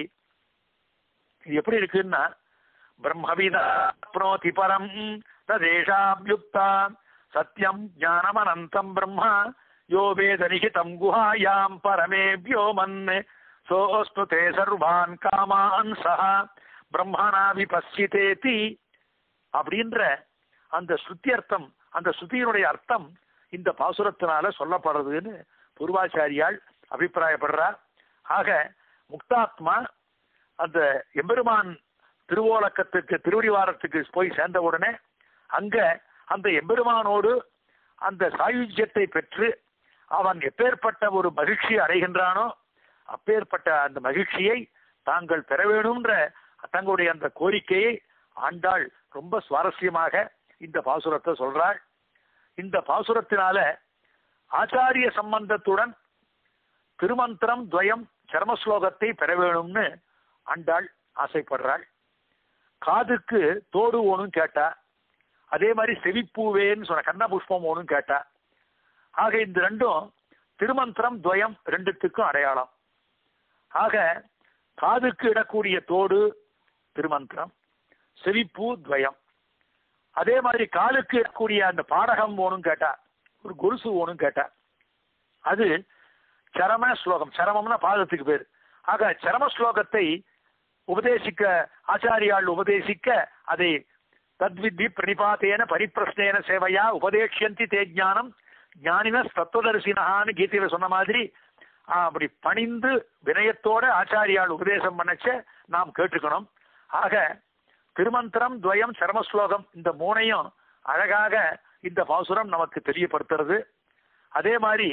இது எப்படி இருக்குன்னா பிரம்மவிதாப்னோதி பரம் ததேஷாப்யுக்தா சத்யம் ஞானமனந்தம் பிரம்மா யோ வேத நிகிதம் குஹாயாம் பரமே வியோமன் சோஸ்து தே சர்வான் காமான் சஹா பிரம்மணா விபஸ்யிதேதி அப்படின்ற அந்த ஸ்ருத்தியர்த்தம் அந்த ஸ்ருதியினுடைய அர்த்தம் இந்த பாசுரத்தினால சொல்லப்படுறதுன்னு பூர்வாச்சாரியால் அபிப்பிராயப்படுறார் ஆக முக்தாத்மா அந்த எம்பெருமான் திருவோலக்கத்துக்கு திருவடிவாரத்துக்கு போய் சேர்ந்த உடனே அங்க அந்த எம்பெருமானோடு அந்த சாயுஜ்யத்தை பெற்று அவன் எப்பேற்பட்ட ஒரு மகிழ்ச்சி அடைகின்றானோ அப்பேற்பட்ட அந்த மகிழ்ச்சியை தாங்கள் பெற வேணும்ன்ற தங்களுடைய அந்த கோரிக்கையை ஆண்டாள் ரொம்ப சுவாரஸ்யமாக இந்த பாசுரத்தை சொல்றாள் இந்த பாசுரத்தினால ஆச்சாரிய சம்பந்தத்துடன் திருமந்திரம் துவயம் சர்மஸ்லோகத்தை பெற வேணும்னு ஆண்டாள் ஆசைப்படுறாள் காதுக்கு தோடு ஓணும் கேட்டா அதே மாதிரி செவிப்பூவேன்னு சொன்ன கண்ண புஷ்பம் ஓணும் கேட்டா ஆக இந்த ரெண்டும் திருமந்திரம் துவயம் ரெண்டுத்துக்கும் அடையாளம் ஆக காதுக்கு இடக்கூடிய தோடு திருமந்திரம் செவிப்பூ துவயம் அதே மாதிரி காலுக்கு இடக்கூடிய அந்த பாடகம் ஓணும் கேட்டா ஒரு கொலுசு ஓணும் கேட்டா அது சரம ஸ்லோகம் சரமம்னா பாதத்துக்கு பேர் ஆக சரம ஸ்லோகத்தை உபதேசிக்க ஆச்சாரியால் உபதேசிக்க அதை தத்வித்தி பிரணிபாத்தேன பரிப்பிரஸ்னேன சேவையா உபதேஷந்தி தே ஞானம் ஞானின தத்துவதரிசினஹான்னு கீதையில சொன்ன மாதிரி ஆஹ், அப்படி பணிந்து வினயத்தோட ஆச்சாரியால் உபதேசம் பண்ணச்ச நாம் கேட்டுக்கணும் ஆக திருமந்திரம் துவயம் சரமஸ்லோகம் இந்த மூணையும் அழகாக இந்த பாசுரம் நமக்கு தெரியப்படுத்துறது அதே மாதிரி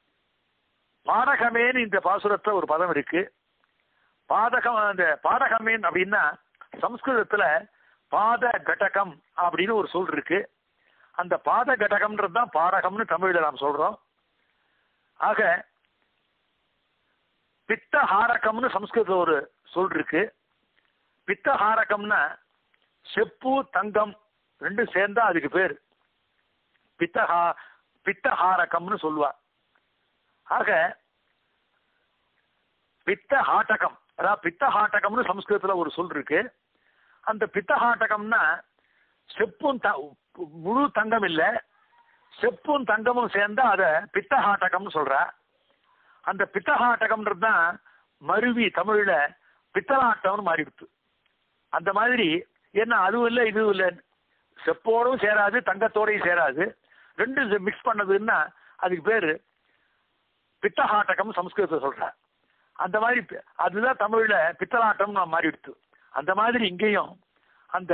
பாடகமேன்னு இந்த பாசுரத்துல ஒரு பதம் இருக்கு பாதகம் அந்த பாடகமேன் அப்படின்னா சம்ஸ்கிருதத்துல பாத கடகம் அப்படின்னு ஒரு சொல் இருக்கு அந்த பாத கடகம்ன்றது தான் பாடகம்னு தமிழ்ல நாம் சொல்றோம் ஆக பித்த ஹாரகம்னு சம்ஸ்கிருதத்துல ஒரு சொல் இருக்கு பித்தஹாரகம்னா செப்பு தங்கம் ரெண்டும் சேர்ந்தா அதுக்கு பேர் பித்தஹா பித்தஹாரகம்னு சொல்லுவா ஆக பித்த ஹாட்டகம் அதாவது பித்த ஹாட்டகம்னு சம்ஸ்கிருதத்துல ஒரு சொல் இருக்கு அந்த பித்த ஹாட்டகம்னா செப்பும் த- முழு தங்கம் இல்ல செப்பும் தங்கமும் சேர்ந்தா அத பித்த ஹாட்டகம்னு சொல்றா அந்த பித்த ஹாட்டகம்ன்றது தான் மருவி தமிழ்ல பித்தலாட்டம்னு மாறிடுத்து அந்த மாதிரி என்ன அதுவும் இல்லை இதுவும் இல்லை செப்போடும் சேராது தங்கத்தோடையும் சேராது ரெண்டும் மிக்ஸ் பண்ணதுன்னா அதுக்கு பேரு பித்தஹாட்டகம் சம்ஸ்கிருதத்தை சொல்ற அந்த மாதிரி பி- அதுதான் தமிழ்ல பித்தலாட்டம் நான் மாறிடுத்து அந்த மாதிரி இங்கேயும் அந்த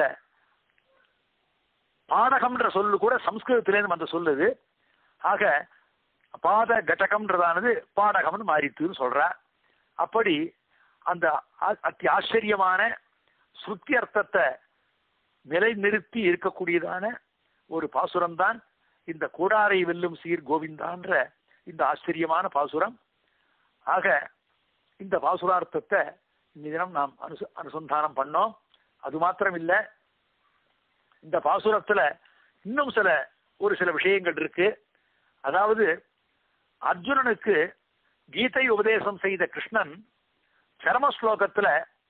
பாடகம்ன்ற சொல்லு கூட சம்ஸ்கிருதத்திலேருந்து வந்த சொல்லுது ஆக பாத கடகம்ன்றதானது பாடகம்னு மாறிட்டுன்னு சொல்ற அப்படி அந்த ஆ- அத்தி ஆச்சரியமான ஸ்ருத்தி அர்த்தத்தை நிலைநிறுத்தி இருக்கக்கூடியதான ஒரு பாசுரம் தான் இந்த கூடாரை வெல்லும் சீர் கோவிந்தான்ற இந்த ஆச்சரியமான பாசுரம் ஆக இந்த பாசுரார்த்தத்தை இந்த தினம் நாம் அனுச அனுசந்தானம் பண்ணோம் அது மாத்திரம் இல்ல இந்த பாசுரத்துல இன்னும் சில ஒரு சில விஷயங்கள் இருக்கு அதாவது அர்ஜுனனுக்கு கீதை உபதேசம் செய்த கிருஷ்ணன் சரம ஸ்லோகத்துல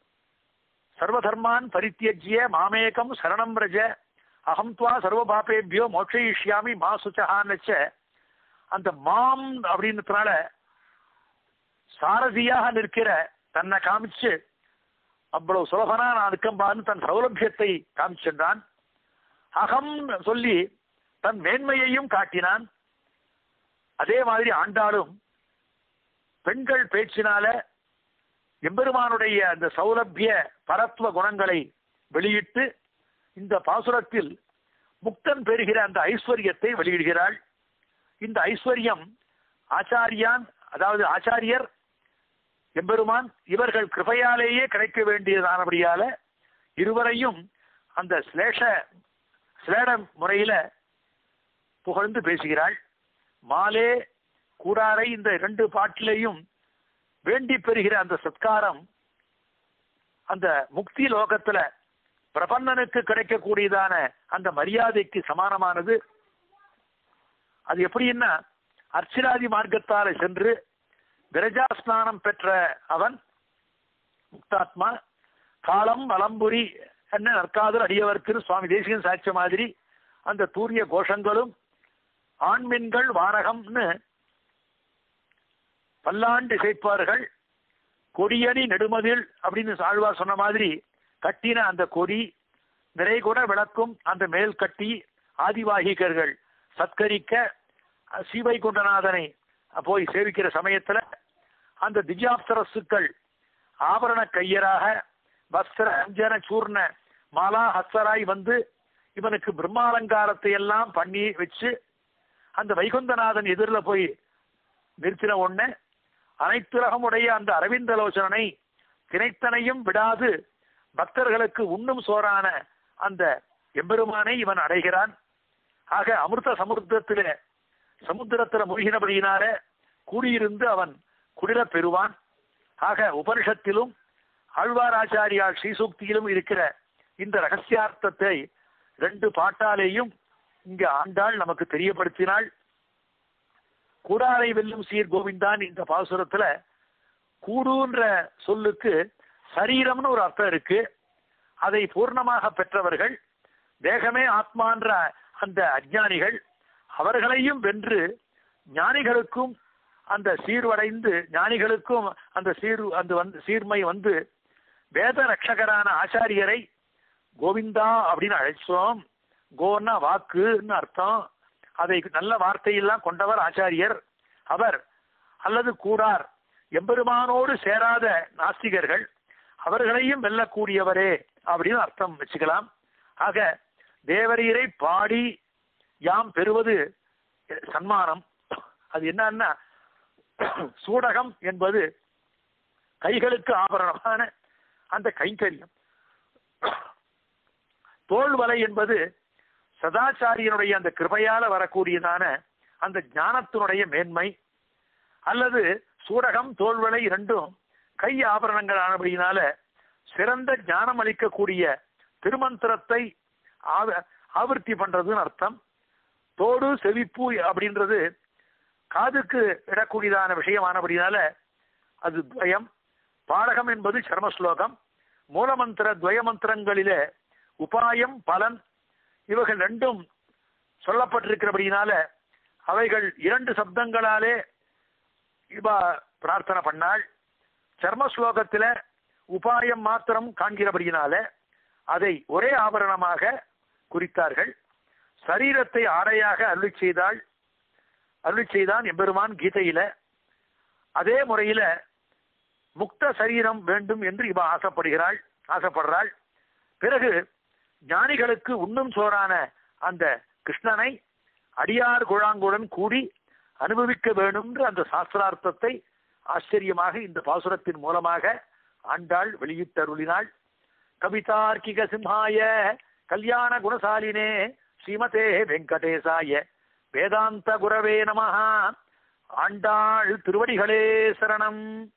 சர்வதர்மான் பரித்தியஜ்ய மாமேகம் சரணம் ரஜ அகம் துவா சர்வ பாபேபியோ மோட்சயிஷ்யாமி மா சுச்சகான்னச்ச அந்த மாம் அப்படின்றதுனால சாரதியாக நிற்கிற தன்னை காமிச்சு அவ்வளவு சுலபனா நான் இருக்கம்பான்னு தன் சௌலபியத்தை காமிச்சென்றான் அகம் சொல்லி தன் மேன்மையையும் காட்டினான் அதே மாதிரி ஆண்டாளும் பெண்கள் பேச்சினால எம்பெருமானுடைய அந்த சௌலபிய பரத்வ குணங்களை வெளியிட்டு இந்த பாசுரத்தில் முக்தன் பெறுகிற அந்த ஐஸ்வர்யத்தை வெளியிடுகிறாள் இந்த ஐஸ்வர்யம் ஆச்சாரியான் அதாவது ஆச்சாரியர் எம்பெருமான் இவர்கள் கிருபையாலேயே கிடைக்க வேண்டியதானபடியால இருவரையும் அந்த சிலேஷ சிலேட முறையில புகழ்ந்து பேசுகிறாள் மாலே கூடாரை இந்த இரண்டு பாட்டிலையும் வேண்டி பெறுகிற அந்த சத்காரம் அந்த முக்தி லோகத்துல பிரபன்னனுக்கு கிடைக்கக்கூடியதான அந்த மரியாதைக்கு சமானமானது அது எப்படின்னா அர்ச்சனாதி மார்க்கத்தால சென்று விரஜா ஸ்நானம் பெற்ற அவன் முக்தாத்மா காலம் வலம்புரி என்ன நற்காதல் அடியவர்க்கு சுவாமி தேசிகன் சாட்சிய மாதிரி அந்த தூரிய கோஷங்களும் ஆண்மின்கள் வானகம்னு பல்லாண்டு இசைப்பார்கள் கொடியணி நெடுமதில் அப்படின்னு ஆழ்வார் சொன்ன மாதிரி கட்டின அந்த கொடி நிறை கூட விளக்கும் அந்த மேல் கட்டி ஆதிவாகிகர்கள் சத்கரிக்க அஹ், ஸ்ரீவைகுண்டநாதனை போய் சேவிக்கிற சமயத்துல அந்த திவ்யாப்சரசுக்கள் ஆபரண கையராக வஸ்திர அஞ்சன சூர்ண மாலா ஹஸ்தராய் வந்து இவனுக்கு பிரம்மாலங்காரத்தை எல்லாம் பண்ணி வச்சு அந்த வைகுந்தநாதன் எதிரில் போய் நிறுத்தின உடனே அனைத்துலகமுடைய அந்த அரவிந்தலோசனனை தினைத்தனையும் விடாது பக்தர்களுக்கு உண்ணும் சோறான அந்த எம்பெருமானை இவன் அடைகிறான் ஆக அமிர்த சமுத்திரத்திலே சமுத்திரத்துல மூழ்கினபடியினால கூடியிருந்து அவன் குடிரப் பெறுவான் ஆக உபனிஷத்திலும் ஆழ்வாராச்சாரியால் ஸ்ரீசூக்தியிலும் இருக்கிற இந்த ரகசியார்த்தத்தை ரெண்டு பாட்டாலேயும் இங்க ஆண்டாள் நமக்கு தெரியப்படுத்தினாள் கூடாரை வெல்லும் சீர் கோவிந்தான் இந்த பாசுரத்துல கூடுன்ற சொல்லுக்கு சரீரம்னு ஒரு அர்த்தம் இருக்கு அதை பூர்ணமாக பெற்றவர்கள் தேகமே ஆத்மான்ற அந்த அஜ்ஞானிகள் அவர்களையும் வென்று ஞானிகளுக்கும் அந்த சீர்வடைந்து ஞானிகளுக்கும் அந்த சீர் அந்த வந்து சீர்மை வந்து வேத ரட்சகரான ஆச்சாரியரை கோவிந்தா அப்படின்னு அழைச்சோம் கோன்னா வாக்குன்னு அர்த்தம் அதை நல்ல வார்த்தையெல்லாம் கொண்டவர் ஆச்சாரியர் அவர் அல்லது கூடார் எம்பெருமானோடு சேராத நாஸ்திகர்கள் அவர்களையும் வெல்லக்கூடியவரே அப்படின்னு அர்த்தம் வச்சுக்கலாம் ஆக தேவரீரை பாடி யாம் பெறுவது சன்மானம் அது என்னன்னா சூடகம் என்பது கைகளுக்கு ஆபரணமான அந்த கைங்கரியம் தோல்வலை என்பது சதாச்சாரியனுடைய அந்த கிருபையால வரக்கூடியதான அந்த ஞானத்தினுடைய மேன்மை அல்லது சூடகம் தோல்வலை இரண்டும் கை ஆபரணங்கள் ஆனபடியினால சிறந்த ஞானம் அளிக்கக்கூடிய திருமந்திரத்தை ஆவ- ஆவர்த்தி பண்றதுன்னு அர்த்தம் தோடு செவிப்பு அப்படின்றது காதுக்கு இடக்கூடியதான விஷயமானபடினால அது துவயம் பாடகம் என்பது சர்ம ஸ்லோகம் மூலமந்திர துவய மந்திரங்களிலே உபாயம் பலன் இவைகள் ரெண்டும் சொல்லப்பட்டிருக்கிறபடினால அவைகள் இரண்டு சப்தங்களாலே இவ பிரார்த்தனை பண்ணாள் சர்ம ஸ்லோகத்தில உபாயம் மாத்திரம் காண்கிறபடியினால அதை ஒரே ஆபரணமாக குறித்தார்கள் சரீரத்தை ஆடையாக அருளி செய்தாள் அருளி செய்தான் எம்பெருமான் கீதையில அதே முறையில முக்த சரீரம் வேண்டும் என்று இவ ஆசைப்படுகிறாள் ஆசைப்படுறாள் பிறகு ஞானிகளுக்கு உண்ணும் சோறான அந்த கிருஷ்ணனை அடியார் குழாங்குடன் கூடி அனுபவிக்க வேண்டும் என்ற அந்த சாஸ்திரார்த்தத்தை ஆச்சரியமாக இந்த பாசுரத்தின் மூலமாக ஆண்டாள் வெளியிட்டருளினாள் கவிதார்க்கிக சிம்ஹாய கல்யாண குணசாலினே ஸ்ரீமதே வெங்கடேசாய வேதாந்த குரவே நமஹா ஆண்டாள் திருவடிகளே சரணம்